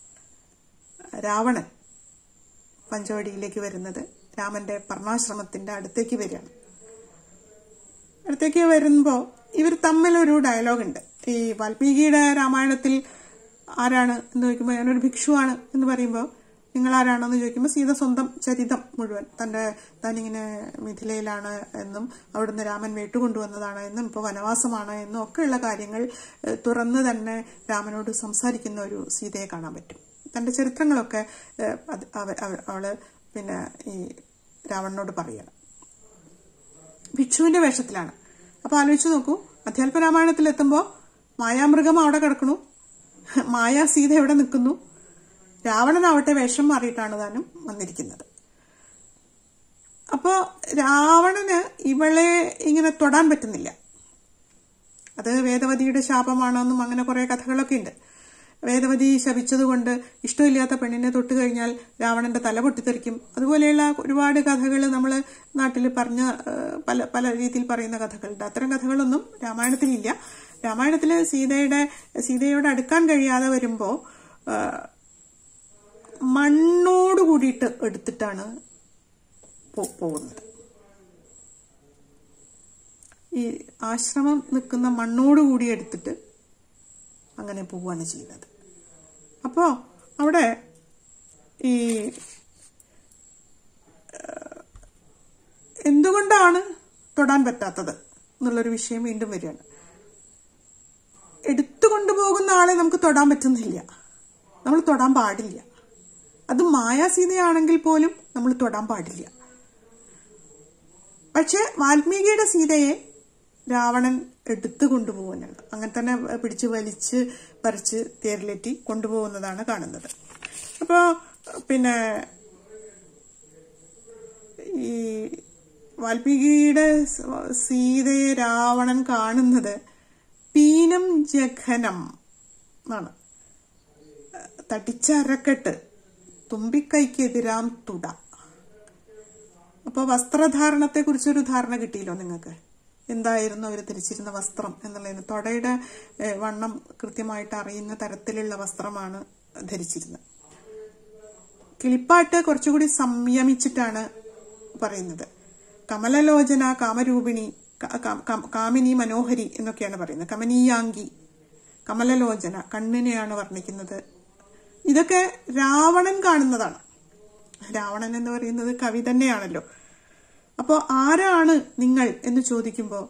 രാവണൻ പഞ്ചവടിയിലേക്ക് വരുന്നത് രാമന്റെ പർണാശ്രമത്തിന്റെ അടുത്തേക്ക് വരികയാണ് അടുത്തേക്ക് വരുമ്പോ ഇവർ തമ്മിലൊരു ഡയലോഗ് ഉണ്ട് ഈ വാൽമീകിയുടെ രാമായണത്തിൽ ആരാണ് എന്ന് ചോദിക്കുമ്പോൾ ഞാനൊരു ഭിക്ഷുവാണ് എന്ന് പറയുമ്പോൾ നിങ്ങൾ ആരാണെന്ന് ചോദിക്കുമ്പോൾ സീത സ്വന്തം ചരിതം മുഴുവൻ തന്റെ താനിങ്ങനെ മിഥിലയിലാണ് എന്നും അവിടുന്ന് രാമൻ വേട്ടുകൊണ്ടുവന്നതാണ് എന്നും ഇപ്പോൾ വനവാസമാണ് എന്നും ഒക്കെയുള്ള കാര്യങ്ങൾ ഏഹ്, തുറന്ന് തന്നെ രാമനോട് സംസാരിക്കുന്ന ഒരു സീതയെ കാണാൻ പറ്റും തന്റെ ചരിത്രങ്ങളൊക്കെ ഏഹ്, അത് അവ- അവ- അവള് പിന്നെ ഈ രാവണനോട് പറയണം ഭിക്ഷുവിന്റെ വേഷത്തിലാണ് അപ്പൊ ആലോചിച്ച് നോക്കൂ അധ്യാത്മ രാമായണത്തിൽ എത്തുമ്പോൾ മായാമൃഗം അവിടെ കിടക്കണു മായാ സീത എവിടെ നിൽക്കുന്നു രാവണനാവട്ടെ വേഷം മാറിയിട്ടാണ് താനും വന്നിരിക്കുന്നത് അപ്പോ രാവണന് ഇവളെ ഇങ്ങനെ തൊടാൻ പറ്റുന്നില്ല അത് വേദവതിയുടെ ശാപമാണെന്നും അങ്ങനെ കുറെ കഥകളൊക്കെ ഉണ്ട് വേദവതി ശപിച്ചതുകൊണ്ട് ഇഷ്ടമില്ലാത്ത പെണ്ണിനെ തൊട്ട് കഴിഞ്ഞാൽ രാവണന്റെ തല പൊട്ടിത്തെറിക്കും അതുപോലെയുള്ള ഒരുപാട് കഥകൾ നമ്മൾ നാട്ടിൽ പറഞ്ഞ ഏഹ്, പല പല രീതിയിൽ പറയുന്ന കഥകളുണ്ട് അത്തരം കഥകളൊന്നും രാമായണത്തിലില്ല രാമായണത്തിൽ സീതയുടെ സീതയോട് അടുക്കാൻ കഴിയാതെ വരുമ്പോ ഏഹ്, മണ്ണോട് കൂടിയിട്ട് എടുത്തിട്ടാണ് പോ- പോകുന്നത് ഈ ആശ്രമം നിൽക്കുന്ന മണ്ണോട് കൂടി എടുത്തിട്ട് അങ്ങനെ പോവുകയാണ് ചെയ്യുന്നത് അപ്പോൾ അവിടെ ഈ ഏഹ്, എന്തുകൊണ്ടാണ് തൊടാൻ പറ്റാത്തത് എന്നുള്ളൊരു വിഷയം വീണ്ടും വരികയാണ് എടുത്തുകൊണ്ടുപോകുന്ന ആളെ നമുക്ക് തൊടാൻ പറ്റുന്നില്ല നമ്മൾ തൊടാൻ പാടില്ല അത് മായാസീതയാണെങ്കിൽ പോലും നമ്മൾ തൊടാൻ പാടില്ല പക്ഷെ വാൽമീകിയുടെ സീതയെ രാവണൻ എടുത്തു കൊണ്ടുപോകുന്നുണ്ട് അങ്ങനെ തന്നെ പിടിച്ച് വലിച്ച് പറിച്ച് തേരിലേറ്റി കൊണ്ടുപോകുന്നതാണ് കാണുന്നത് അപ്പോ പിന്നെ ഈ വാൽമീകിയുടെ സീതയെ രാവണൻ കാണുന്നത് പീനം ജഘനം എന്നാണ് തടിച്ച അരക്കെട്ട് തുമ്പിക്കൈക്കെതിരാം തുട അപ്പോൾ വസ്ത്രധാരണത്തെ കുറിച്ചൊരു ധാരണ കിട്ടിയല്ലോ നിങ്ങൾക്ക് എന്തായിരുന്നു അവർ ധരിച്ചിരുന്ന വസ്ത്രം എന്നുള്ളതിന് തൊടയുടെ ഏഹ്, വണ്ണം കൃത്യമായിട്ട് അറിയുന്ന തരത്തിലുള്ള വസ്ത്രമാണ് ധരിച്ചിരുന്നത് കിളിപ്പാട്ട് കുറച്ചുകൂടി സംയമിച്ചിട്ടാണ് പറയുന്നത് കമലലോചന കാമരൂപിണി ക- ക- ക- കാമിനി മനോഹരി എന്നൊക്കെയാണ് പറയുന്നത് കമനീയാങ്കി കമലലോചന കണ്ണിനെയാണ് വർണ്ണിക്കുന്നത് ഇതൊക്കെ രാവണൻ കാണുന്നതാണ് രാവണൻ എന്ന് പറയുന്നത് കവി തന്നെയാണല്ലോ അപ്പോൾ ആരാണ് നിങ്ങൾ എന്ന് ചോദിക്കുമ്പോൾ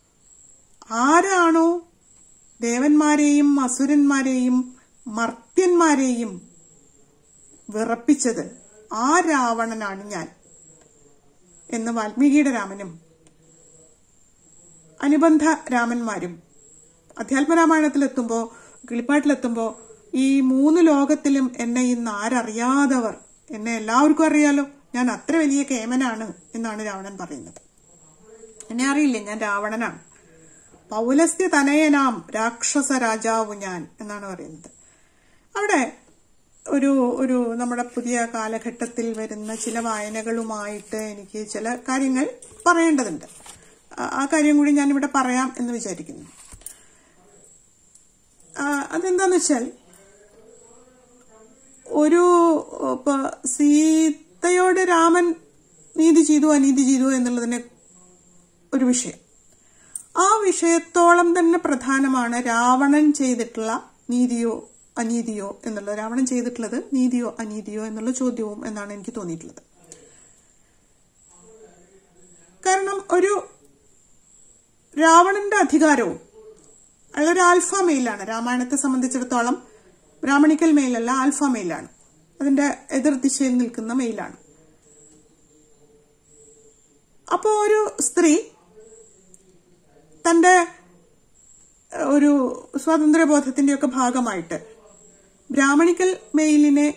ആരാണോ ദേവന്മാരെയും അസുരന്മാരെയും മർത്യന്മാരെയും വിറപ്പിച്ചത് ആ രാവണനാണ് ഞാൻ എന്ന് വാൽമീകിയുടെ രാമനും അനുബന്ധ രാമന്മാരും അധ്യാത്മരാമായണത്തിലെത്തുമ്പോൾ കിളിപ്പാട്ടിലെത്തുമ്പോൾ ഈ മൂന്ന് ലോകത്തിലും എന്നെ ഇന്ന് ആരറിയാതവർ എന്നെ എല്ലാവർക്കും അറിയാലോ ഞാൻ അത്ര വലിയ കേമനാണ് എന്നാണ് രാവണൻ പറയുന്നത് എന്നെ അറിയില്ലേ ഞാൻ രാവണനാണ് പൗലസ്ത്യ തനയനാം രാക്ഷസ രാജാവു ഞാൻ എന്നാണ് പറയുന്നത് അവിടെ ഒരു ഒരു നമ്മുടെ പുതിയ കാലഘട്ടത്തിൽ വരുന്ന ചില വായനകളുമായിട്ട് എനിക്ക് ചില കാര്യങ്ങൾ പറയേണ്ടതുണ്ട് ആ- ആ കാര്യം കൂടി ഞാനിവിടെ പറയാം എന്ന് വിചാരിക്കുന്നു ആ, അതെന്താന്ന് വെച്ചാൽ ഒരു ഇപ്പൊ സീതയോട് രാമൻ നീതി ചെയ്തു അനീതി ചെയ്തു എന്നുള്ളതിന് ഒരു വിഷയം ആ വിഷയത്തോളം തന്നെ പ്രധാനമാണ് രാവണൻ ചെയ്തിട്ടുള്ള നീതിയോ അനീതിയോ എന്നുള്ളത് രാവണൻ ചെയ്തിട്ടുള്ളത് നീതിയോ അനീതിയോ എന്നുള്ള ചോദ്യവും എന്നാണ് എനിക്ക് തോന്നിയിട്ടുള്ളത് കാരണം ഒരു രാവണന്റെ അധികാരവും അയാളൊരു ആൽഫ മെയിലാണ് രാമായണത്തെ സംബന്ധിച്ചിടത്തോളം ബ്രാഹ്മണിക്കൽ മെയിലല്ല ആൽഫ മെയിലാണ് അതിന്റെ എതിർ ദിശയിൽ നിൽക്കുന്ന മെയിലാണ് അപ്പോ ഒരു സ്ത്രീ തന്റെ ഏഹ്, ഒരു സ്വാതന്ത്ര്യബോധത്തിന്റെയൊക്കെ ഭാഗമായിട്ട് ബ്രാഹ്മണിക്കൽ മെയിലിനെ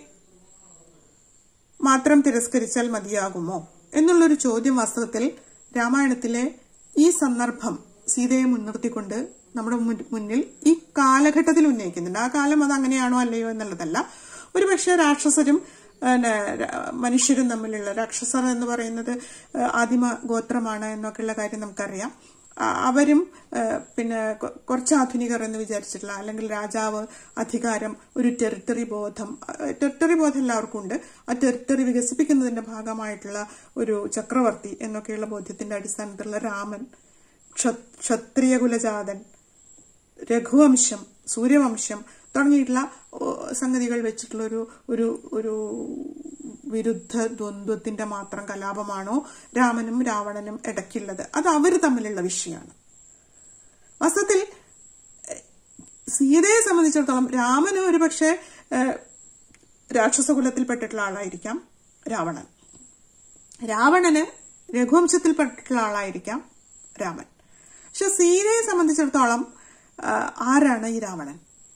മാത്രം തിരസ്കരിച്ചാൽ മതിയാകുമോ എന്നുള്ളൊരു ചോദ്യം വാസ്തവത്തിൽ രാമായണത്തിലെ ഈ സന്ദർഭം സീതയെ മുൻനിർത്തിക്കൊണ്ട് നമ്മുടെ മുൻ- മുന്നിൽ ഈ കാലഘട്ടത്തിൽ ഉന്നയിക്കുന്നുണ്ട് ആ കാലം അത് അങ്ങനെയാണോ അല്ലയോ എന്നുള്ളതല്ല ഒരുപക്ഷെ രാക്ഷസരും പിന്നെ, ര- മനുഷ്യരും തമ്മിലുള്ള രാക്ഷസർ എന്ന് പറയുന്നത് ഏഹ്, ആദിമ ഗോത്രമാണ് എന്നൊക്കെയുള്ള കാര്യം നമുക്കറിയാം ആ, അവരും ഏഹ്, പിന്നെ കൊ- കുറച്ച് ആധുനികർ എന്ന് വിചാരിച്ചിട്ടുള്ള അല്ലെങ്കിൽ രാജാവ് അധികാരം ഒരു ടെറിട്ടറി ബോധം ഏഹ്, ടെറിട്ടറി ബോധം എല്ലാവർക്കും ഉണ്ട് ആ ടെറിട്ടറി വികസിപ്പിക്കുന്നതിന്റെ ഭാഗമായിട്ടുള്ള ഒരു ചക്രവർത്തി എന്നൊക്കെയുള്ള ബോധ്യത്തിന്റെ അടിസ്ഥാനത്തിലുള്ള രാമൻ ക്ഷ- ക്ഷത്രിയ കുലജാതൻ രഘുവംശം സൂര്യവംശം തുടങ്ങിയിട്ടുള്ള ഓ, സംഗതികൾ വെച്ചിട്ടുള്ള ഒരു ഒരു ഒരു വിരുദ്ധ ദ്വന്ദ്വത്തിന്റെ മാത്രം കലാപമാണോ രാമനും രാവണനും ഇടയ്ക്കുള്ളത് അത് അവർ തമ്മിലുള്ള വിഷയമാണ് വാസ്തവത്തിൽ എഹ്, സീതയെ സംബന്ധിച്ചിടത്തോളം രാമന് ഒരു പക്ഷേ രാക്ഷസകുലത്തിൽപ്പെട്ടിട്ടുള്ള ആളായിരിക്കാം രാവണൻ രാവണന് രഘുവംശത്തിൽപ്പെട്ടിട്ടുള്ള ആളായിരിക്കാം രാമൻ പക്ഷെ സീതയെ സംബന്ധിച്ചിടത്തോളം ആ, ആരാണ് ഈ രാവണൻ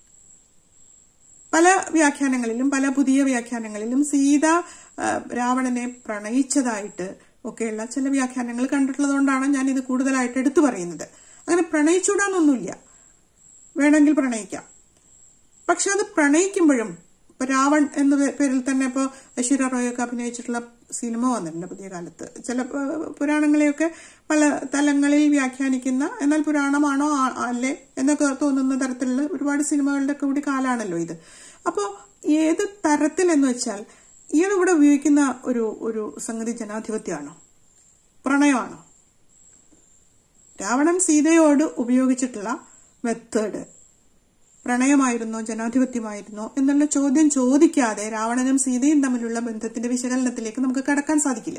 പല വ്യാഖ്യാനങ്ങളിലും പല പുതിയ വ്യാഖ്യാനങ്ങളിലും സീത ആ, രാവണനെ പ്രണയിച്ചതായിട്ട് ഒക്കെയുള്ള ചില വ്യാഖ്യാനങ്ങൾ കണ്ടിട്ടുള്ളതുകൊണ്ടാണ് ഞാൻ ഇത് കൂടുതലായിട്ട് എടുത്തു പറയുന്നത് അങ്ങനെ പ്രണയിച്ചൂടാന്നൊന്നുമില്ല വേണമെങ്കിൽ പ്രണയിക്കാം പക്ഷെ അത് പ്രണയിക്കുമ്പോഴും ഇപ്പൊ രാവൺ എന്ന പേ- പേരിൽ തന്നെ ഇപ്പോൾ ഐശ്വര്യ റോയൊക്കെ അഭിനയിച്ചിട്ടുള്ള സിനിമ വന്നിട്ടുണ്ട് പുതിയ കാലത്ത് ചില ഏഹ്, പുരാണങ്ങളെയൊക്കെ പല തലങ്ങളിൽ വ്യാഖ്യാനിക്കുന്ന എന്നാൽ പുരാണമാണോ ആ- അല്ലേ എന്നൊക്കെ തോന്നുന്ന തരത്തിലുള്ള ഒരുപാട് സിനിമകളുടെ കൂടി കാലാണല്ലോ ഇത് അപ്പോൾ ഏത് തരത്തിൽ എന്ന് വെച്ചാൽ ഇയാൾ ഇവിടെ ഉപയോഗിക്കുന്ന ഒരു ഒരു സംഗതി ജനാധിപത്യമാണോ പ്രണയമാണോ രാവണൻ സീതയോട് ഉപയോഗിച്ചിട്ടുള്ള മെത്തേഡ് പ്രണയമായിരുന്നോ ജനാധിപത്യമായിരുന്നോ എന്നുള്ള ചോദ്യം ചോദിക്കാതെ രാവണനും സീതയും തമ്മിലുള്ള ബന്ധത്തിന്റെ വിശകലനത്തിലേക്ക് നമുക്ക് കടക്കാൻ സാധിക്കില്ല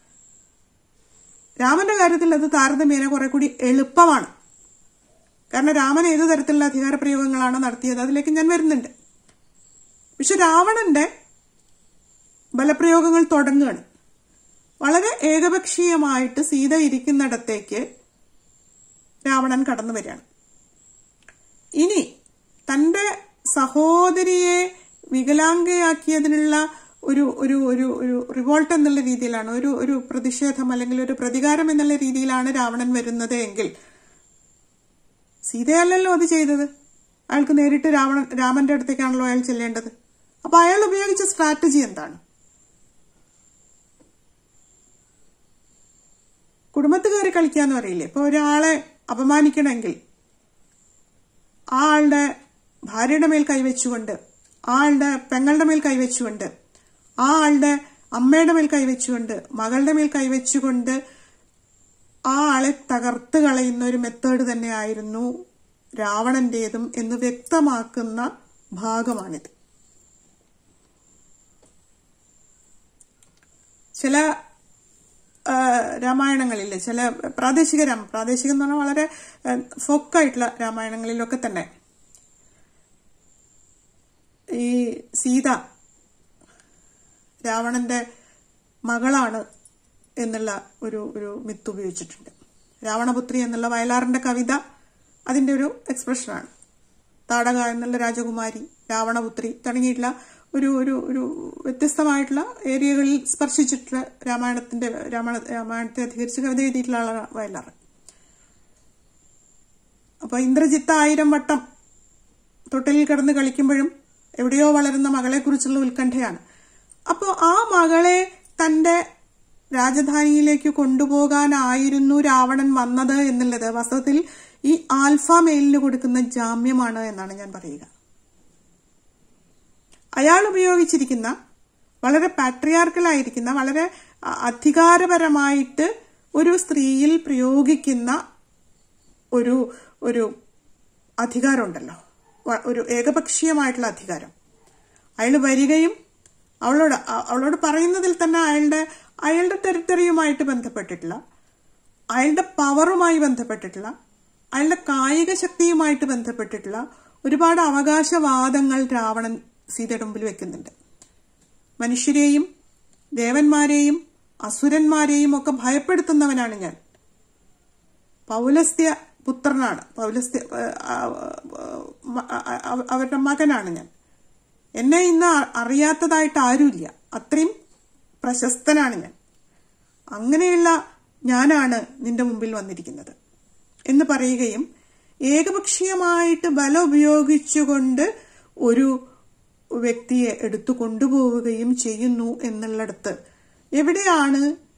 രാമന്റെ കാര്യത്തിൽ അത് താരതമ്യേന കുറെ കൂടി എളുപ്പമാണ് കാരണം രാമൻ ഏതു തരത്തിലുള്ള അധികാര പ്രയോഗങ്ങളാണ് നടത്തിയത് അതിലേക്ക് ഞാൻ വരുന്നുണ്ട് പക്ഷെ രാവണന്റെ ബലപ്രയോഗങ്ങൾ തുടങ്ങുകയാണ് വളരെ ഏകപക്ഷീയമായിട്ട് സീത ഇരിക്കുന്നിടത്തേക്ക് രാവണൻ കടന്നു വരികയാണ് ഇനി തന്റെ സഹോദരിയെ വികലാംഗയാക്കിയതിനുള്ള ഒരു ഒരു ഒരു ഒരു റിവോൾട്ട് എന്നുള്ള രീതിയിലാണ് ഒരു ഒരു പ്രതിഷേധം അല്ലെങ്കിൽ ഒരു പ്രതികാരം എന്നുള്ള രീതിയിലാണ് രാവണൻ വരുന്നത് എങ്കിൽ സീതയല്ലല്ലോ അത് ചെയ്തത് അയാൾക്ക് നേരിട്ട് രാവണൻ രാമന്റെ അടുത്തേക്കാണല്ലോ അയാൾ ചെല്ലേണ്ടത് അപ്പൊ അയാൾ ഉപയോഗിച്ച സ്ട്രാറ്റജി എന്താണ് കുടുംബത്ത് കയറി കളിക്കാന്ന് പറയില്ലേ ഇപ്പൊ ഒരാളെ അപമാനിക്കണമെങ്കിൽ ആ ആളുടെ ഭാര്യയുടെ മേൽ കൈവച്ചുകൊണ്ട് ആ ആളുടെ പെങ്ങളുടെ മേൽ കൈവച്ചുകൊണ്ട് ആ ആളുടെ അമ്മയുടെ മേൽ കൈവച്ചുകൊണ്ട് മകളുടെ മേൽ കൈവച്ചുകൊണ്ട് ആ ആളെ തകർത്ത് കളയുന്ന ഒരു മെത്തേഡ് തന്നെയായിരുന്നു രാവണന്റേതും എന്ന് വ്യക്തമാക്കുന്ന ഭാഗമാണിത് ചില ആ, രാമായണങ്ങളിലെ ചില പ്രാദേശിക രാമ പ്രാദേശികം എന്ന് പറഞ്ഞാൽ വളരെ ഫോക്കായിട്ടുള്ള രാമായണങ്ങളിലൊക്കെ തന്നെ ഈ സീത രാവണന്റെ മകളാണ് എന്നുള്ള ഒരു ഒരു മിത്ത് ഉപയോഗിച്ചിട്ടുണ്ട് രാവണപുത്രി എന്നുള്ള വയലാറിന്റെ കവിത അതിന്റെ ഒരു എക്സ്പ്രഷനാണ് താടക എന്നുള്ള രാജകുമാരി രാവണപുത്രി തുടങ്ങിയിട്ടുള്ള ഒരു ഒരു ഒരു വ്യത്യസ്തമായിട്ടുള്ള ഏരിയകളിൽ സ്പർശിച്ചിട്ടുള്ള രാമായണത്തിന്റെ രാമായണ രാമായണത്തെ അധികരിച്ച് കവിത എഴുതിയിട്ടുള്ള ആളാണ് വയലാർ അപ്പൊ ഇന്ദ്രജിത്ത് ആയിരം വട്ടം തൊട്ടിലിൽ കിടന്ന് കളിക്കുമ്പോഴും എവിടെയോ വളരുന്ന മകളെക്കുറിച്ചുള്ള ഉത്കണ്ഠയാണ് അപ്പോൾ ആ മകളെ തന്റെ രാജധാനിയിലേക്ക് കൊണ്ടുപോകാനായിരുന്നു രാവണൻ വന്നത് എന്നുള്ളത് വാസ്തവത്തിൽ ഈ ആൽഫ മെയിലിന് കൊടുക്കുന്ന ജാമ്യമാണ് എന്നാണ് ഞാൻ പറയുക അയാൾ ഉപയോഗിച്ചിരിക്കുന്ന വളരെ പാട്രിയാർക്കലായിരിക്കുന്ന വളരെ അ- അധികാരപരമായിട്ട് ഒരു സ്ത്രീയിൽ പ്രയോഗിക്കുന്ന ഒരു ഒരു അധികാരമുണ്ടല്ലോ വ- ഒരു ഏകപക്ഷീയമായിട്ടുള്ള അധികാരം അയാൾ വരികയും അവളോട് അ- അവളോട് പറയുന്നതിൽ തന്നെ അയാളുടെ അയാളുടെ ടെറിട്ടറിയുമായിട്ട് ബന്ധപ്പെട്ടിട്ടുള്ള അയാളുടെ പവറുമായി ബന്ധപ്പെട്ടിട്ടുള്ള അയാളുടെ കായിക ശക്തിയുമായിട്ട് ബന്ധപ്പെട്ടിട്ടുള്ള ഒരുപാട് അവകാശവാദങ്ങൾ രാവണൻ സീതയുടെ മുമ്പിൽ വെക്കുന്നുണ്ട് മനുഷ്യരെയും ദേവന്മാരെയും അസുരന്മാരെയും ഒക്കെ ഭയപ്പെടുത്തുന്നവനാണ് ഞാൻ പൗലസ്ത്യ പുത്രനാണ് പൗലസ്ത്യ ഏഹ്, ആ, മ- ആ, ആ, അവരുടെ മകനാണ് ഞാൻ എന്നെ ഇന്ന് അ- അറിയാത്തതായിട്ട് ആരുമില്ല അത്രയും പ്രശസ്തനാണ് ഞാൻ അങ്ങനെയുള്ള ഞാനാണ് നിന്റെ മുമ്പിൽ വന്നിരിക്കുന്നത് എന്ന് പറയുകയും ഏകപക്ഷീയമായിട്ട് ബലം ഉപയോഗിച്ചുകൊണ്ട് ഒരു വ്യക്തിയെ എടുത്തു കൊണ്ടുപോവുകയും ചെയ്യുന്നു എന്നുള്ളിടത്ത് എവിടെയാണ്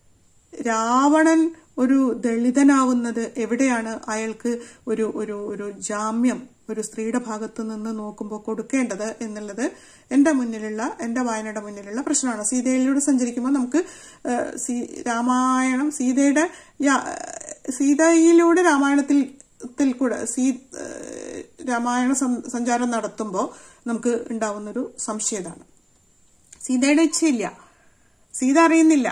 രാവണൻ ഒരു ദളിതനാവുന്നത് എവിടെയാണ് അയാൾക്ക് ഒരു ഒരു ഒരു ജാമ്യം ഒരു സ്ത്രീയുടെ ഭാഗത്ത് നിന്ന് നോക്കുമ്പോൾ കൊടുക്കേണ്ടത് എന്നുള്ളത് എന്റെ മുന്നിലുള്ള എന്റെ വായനയുടെ മുന്നിലുള്ള പ്രശ്നമാണ് സീതയിലൂടെ സഞ്ചരിക്കുമ്പോൾ നമുക്ക് ഏഹ്, സീ- രാമായണം സീതയുടെ യാ- സീതയിലൂടെ രാമായണത്തിൽ ത്തിൽ കൂടെ സീ ഏഹ്, രാമായണ സം- സഞ്ചാരം നടത്തുമ്പോൾ നമുക്ക് ഉണ്ടാവുന്നൊരു സംശയം ഇതാണ് സീതയുടെ ഇച്ഛയില്ല സീത അറിയുന്നില്ല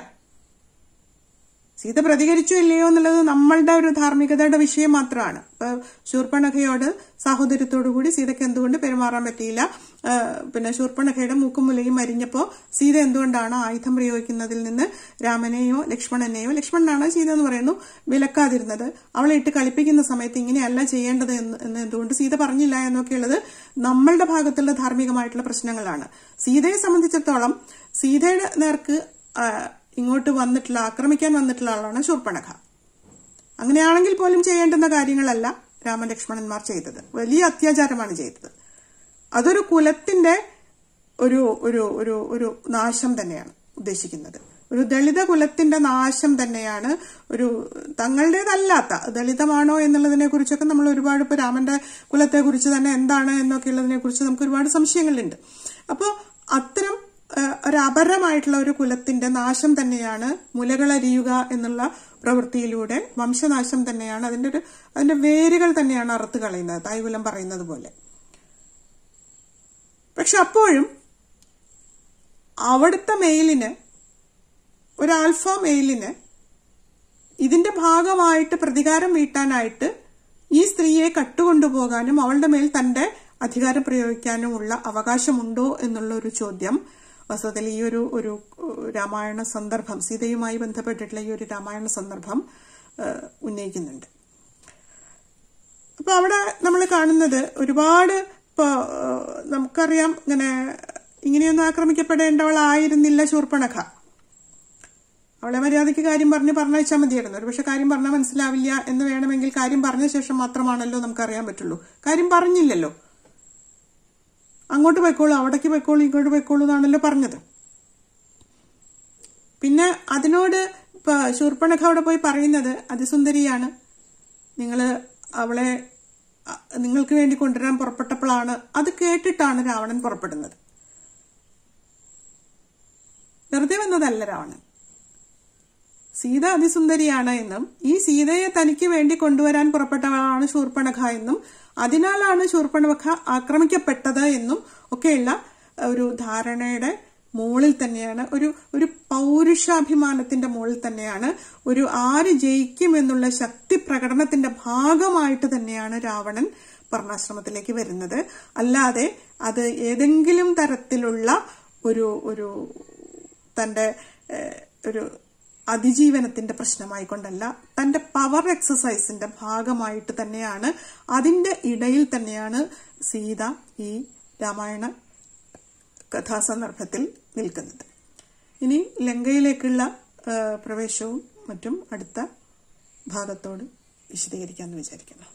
സീത പ്രതികരിച്ചോ ഇല്ലയോ എന്നുള്ളത് നമ്മളുടെ ഒരു ധാർമ്മികതയുടെ വിഷയം മാത്രമാണ് ഇപ്പൊ ശൂർപ്പണഖയോട് സാഹോദര്യത്തോടു കൂടി സീതയ്ക്ക് എന്തുകൊണ്ട് പെരുമാറാൻ പറ്റിയില്ല ആ, പിന്നെ ശൂർപ്പണഖയുടെ മൂക്കും മുലയും അരിഞ്ഞപ്പോ സീത എന്തുകൊണ്ടാണ് ആയുധം പ്രയോഗിക്കുന്നതിൽ നിന്ന് രാമനെയോ ലക്ഷ്മണനെയോ ലക്ഷ്മണനാണ് സീത എന്ന് പറയുന്നു വിലക്കാതിരുന്നത് അവളെ ഇട്ട് കളിപ്പിക്കുന്ന സമയത്ത് ഇങ്ങനെയല്ല ചെയ്യേണ്ടത് എന്ന് എന്ന് എന്തുകൊണ്ട് സീത പറഞ്ഞില്ല എന്നൊക്കെയുള്ളത് നമ്മളുടെ ഭാഗത്തുള്ള ധാർമ്മികമായിട്ടുള്ള പ്രശ്നങ്ങളാണ് സീതയെ സംബന്ധിച്ചിടത്തോളം സീതയുടെ നേർക്ക് ആ, ഇങ്ങോട്ട് വന്നിട്ടുള്ള ആക്രമിക്കാൻ വന്നിട്ടുള്ള ആളാണ് ശൂർപ്പണഖ അങ്ങനെയാണെങ്കിൽ പോലും ചെയ്യേണ്ടുന്ന കാര്യങ്ങളല്ല രാമലക്ഷ്മണന്മാർ ചെയ്തത് വലിയ അത്യാചാരമാണ് ചെയ്തത് അതൊരു കുലത്തിന്റെ ഒരു ഒരു ഒരു ഒരു നാശം തന്നെയാണ് ഉദ്ദേശിക്കുന്നത് ഒരു ദളിത കുലത്തിന്റെ നാശം തന്നെയാണ് ഒരു തങ്ങളുടേതല്ലാത്ത ദളിതമാണോ എന്നുള്ളതിനെ കുറിച്ചൊക്കെ നമ്മൾ ഒരുപാട് ഇപ്പൊ രാമന്റെ കുലത്തെ കുറിച്ച് തന്നെ എന്താണ് എന്നൊക്കെ ഉള്ളതിനെ കുറിച്ച് നമുക്ക് ഒരുപാട് സംശയങ്ങളുണ്ട് അപ്പോൾ അത്തരം ഏഹ്, ഒരു അപരമായിട്ടുള്ള ഒരു കുലത്തിന്റെ നാശം തന്നെയാണ് മുലകളരിയുക എന്നുള്ള പ്രവൃത്തിയിലൂടെ വംശനാശം തന്നെയാണ് അതിന്റെ ഒരു അതിന്റെ വേരുകൾ തന്നെയാണ് അറുത്ത് കളയുന്നത് തായ്കുലം പറയുന്നത് പോലെ പക്ഷെ അപ്പോഴും അവിടുത്തെ മെയിലിന് ഒരു ആൽഫ മെയിലിന് ഇതിന്റെ ഭാഗമായിട്ട് പ്രതികാരം വീട്ടാനായിട്ട് ഈ സ്ത്രീയെ കട്ടുകൊണ്ടുപോകാനും അവളുടെ മേൽ തന്റെ അധികാരം പ്രയോഗിക്കാനുമുള്ള അവകാശമുണ്ടോ എന്നുള്ള ഒരു ചോദ്യം വാസ്തവത്തിൽ ഈ ഒരു ഒരു ഏഹ്, രാമായണ സന്ദർഭം സീതയുമായി ബന്ധപ്പെട്ടിട്ടുള്ള ഈ ഒരു രാമായണ സന്ദർഭം ഏഹ്, ഉന്നയിക്കുന്നുണ്ട് അപ്പൊ അവിടെ നമ്മൾ കാണുന്നത് ഒരുപാട് ഇപ്പൊ ഏഹ്, നമുക്കറിയാം ഇങ്ങനെ ഇങ്ങനെയൊന്നും ആക്രമിക്കപ്പെടേണ്ടവളായിരുന്നില്ല ശൂർപ്പണഖ അവളെ മര്യാദയ്ക്ക് കാര്യം പറഞ്ഞ് പറഞ്ഞയച്ചാൽ മതിയായിരുന്നു ഒരു പക്ഷെ കാര്യം പറഞ്ഞാൽ മനസ്സിലാവില്ല എന്ന് വേണമെങ്കിൽ കാര്യം പറഞ്ഞ ശേഷം മാത്രമാണല്ലോ നമുക്കറിയാൻ പറ്റുള്ളൂ കാര്യം പറഞ്ഞില്ലല്ലോ അങ്ങോട്ട് പോയിക്കോളൂ അവിടേക്ക് പോയിക്കോളൂ ഇങ്ങോട്ട് പോയിക്കോളൂ എന്നാണല്ലോ പറഞ്ഞത് പിന്നെ അതിനോട് ഇപ്പൊ ശൂർപ്പണഖ അവിടെ പോയി പറയുന്നത് അതിസുന്ദരിയാണ് നിങ്ങൾ അവളെ അ, നിങ്ങൾക്ക് വേണ്ടി കൊണ്ടുവരാൻ പുറപ്പെട്ടപ്പോഴാണ് അത് കേട്ടിട്ടാണ് രാവണൻ പുറപ്പെടുന്നത് വെറുതെ വന്നതല്ല രാവണൻ സീത അതിസുന്ദരിയാണ് എന്നും ഈ സീതയെ തനിക്ക് വേണ്ടി കൊണ്ടുവരാൻ പുറപ്പെട്ടവളാണ് ശൂർപ്പണഖ എന്നും അതിനാലാണ് ശൂർപ്പണഖ ആക്രമിക്കപ്പെട്ടത് എന്നും ഒക്കെയുള്ള ഒരു ധാരണയുടെ മുകളിൽ തന്നെയാണ് ഒരു ഒരു പൗരുഷാഭിമാനത്തിന്റെ മുകളിൽ തന്നെയാണ് ഒരു ആര് ജയിക്കും എന്നുള്ള ശക്തി പ്രകടനത്തിന്റെ ഭാഗമായിട്ട് തന്നെയാണ് രാവണൻ വർണ്ണാശ്രമത്തിലേക്ക് വരുന്നത് അല്ലാതെ അത് ഏതെങ്കിലും തരത്തിലുള്ള ഒരു ഒരു തന്റെ ഏഹ്, ഒരു അതിജീവനത്തിന്റെ പ്രശ്നമായിക്കൊണ്ടല്ല തന്റെ പവർ എക്സസൈസിന്റെ ഭാഗമായിട്ട് തന്നെയാണ് അതിന്റെ ഇടയിൽ തന്നെയാണ് സീത ഈ രാമായണ കഥാസന്ദർഭത്തിൽ നിൽക്കുന്നത് ഇനി ലങ്കയിലേക്കുള്ള ആ, പ്രവേശവും മറ്റും അടുത്ത ഭാഗത്തോട് വിശദീകരിക്കാമെന്ന് വിചാരിക്കുന്നു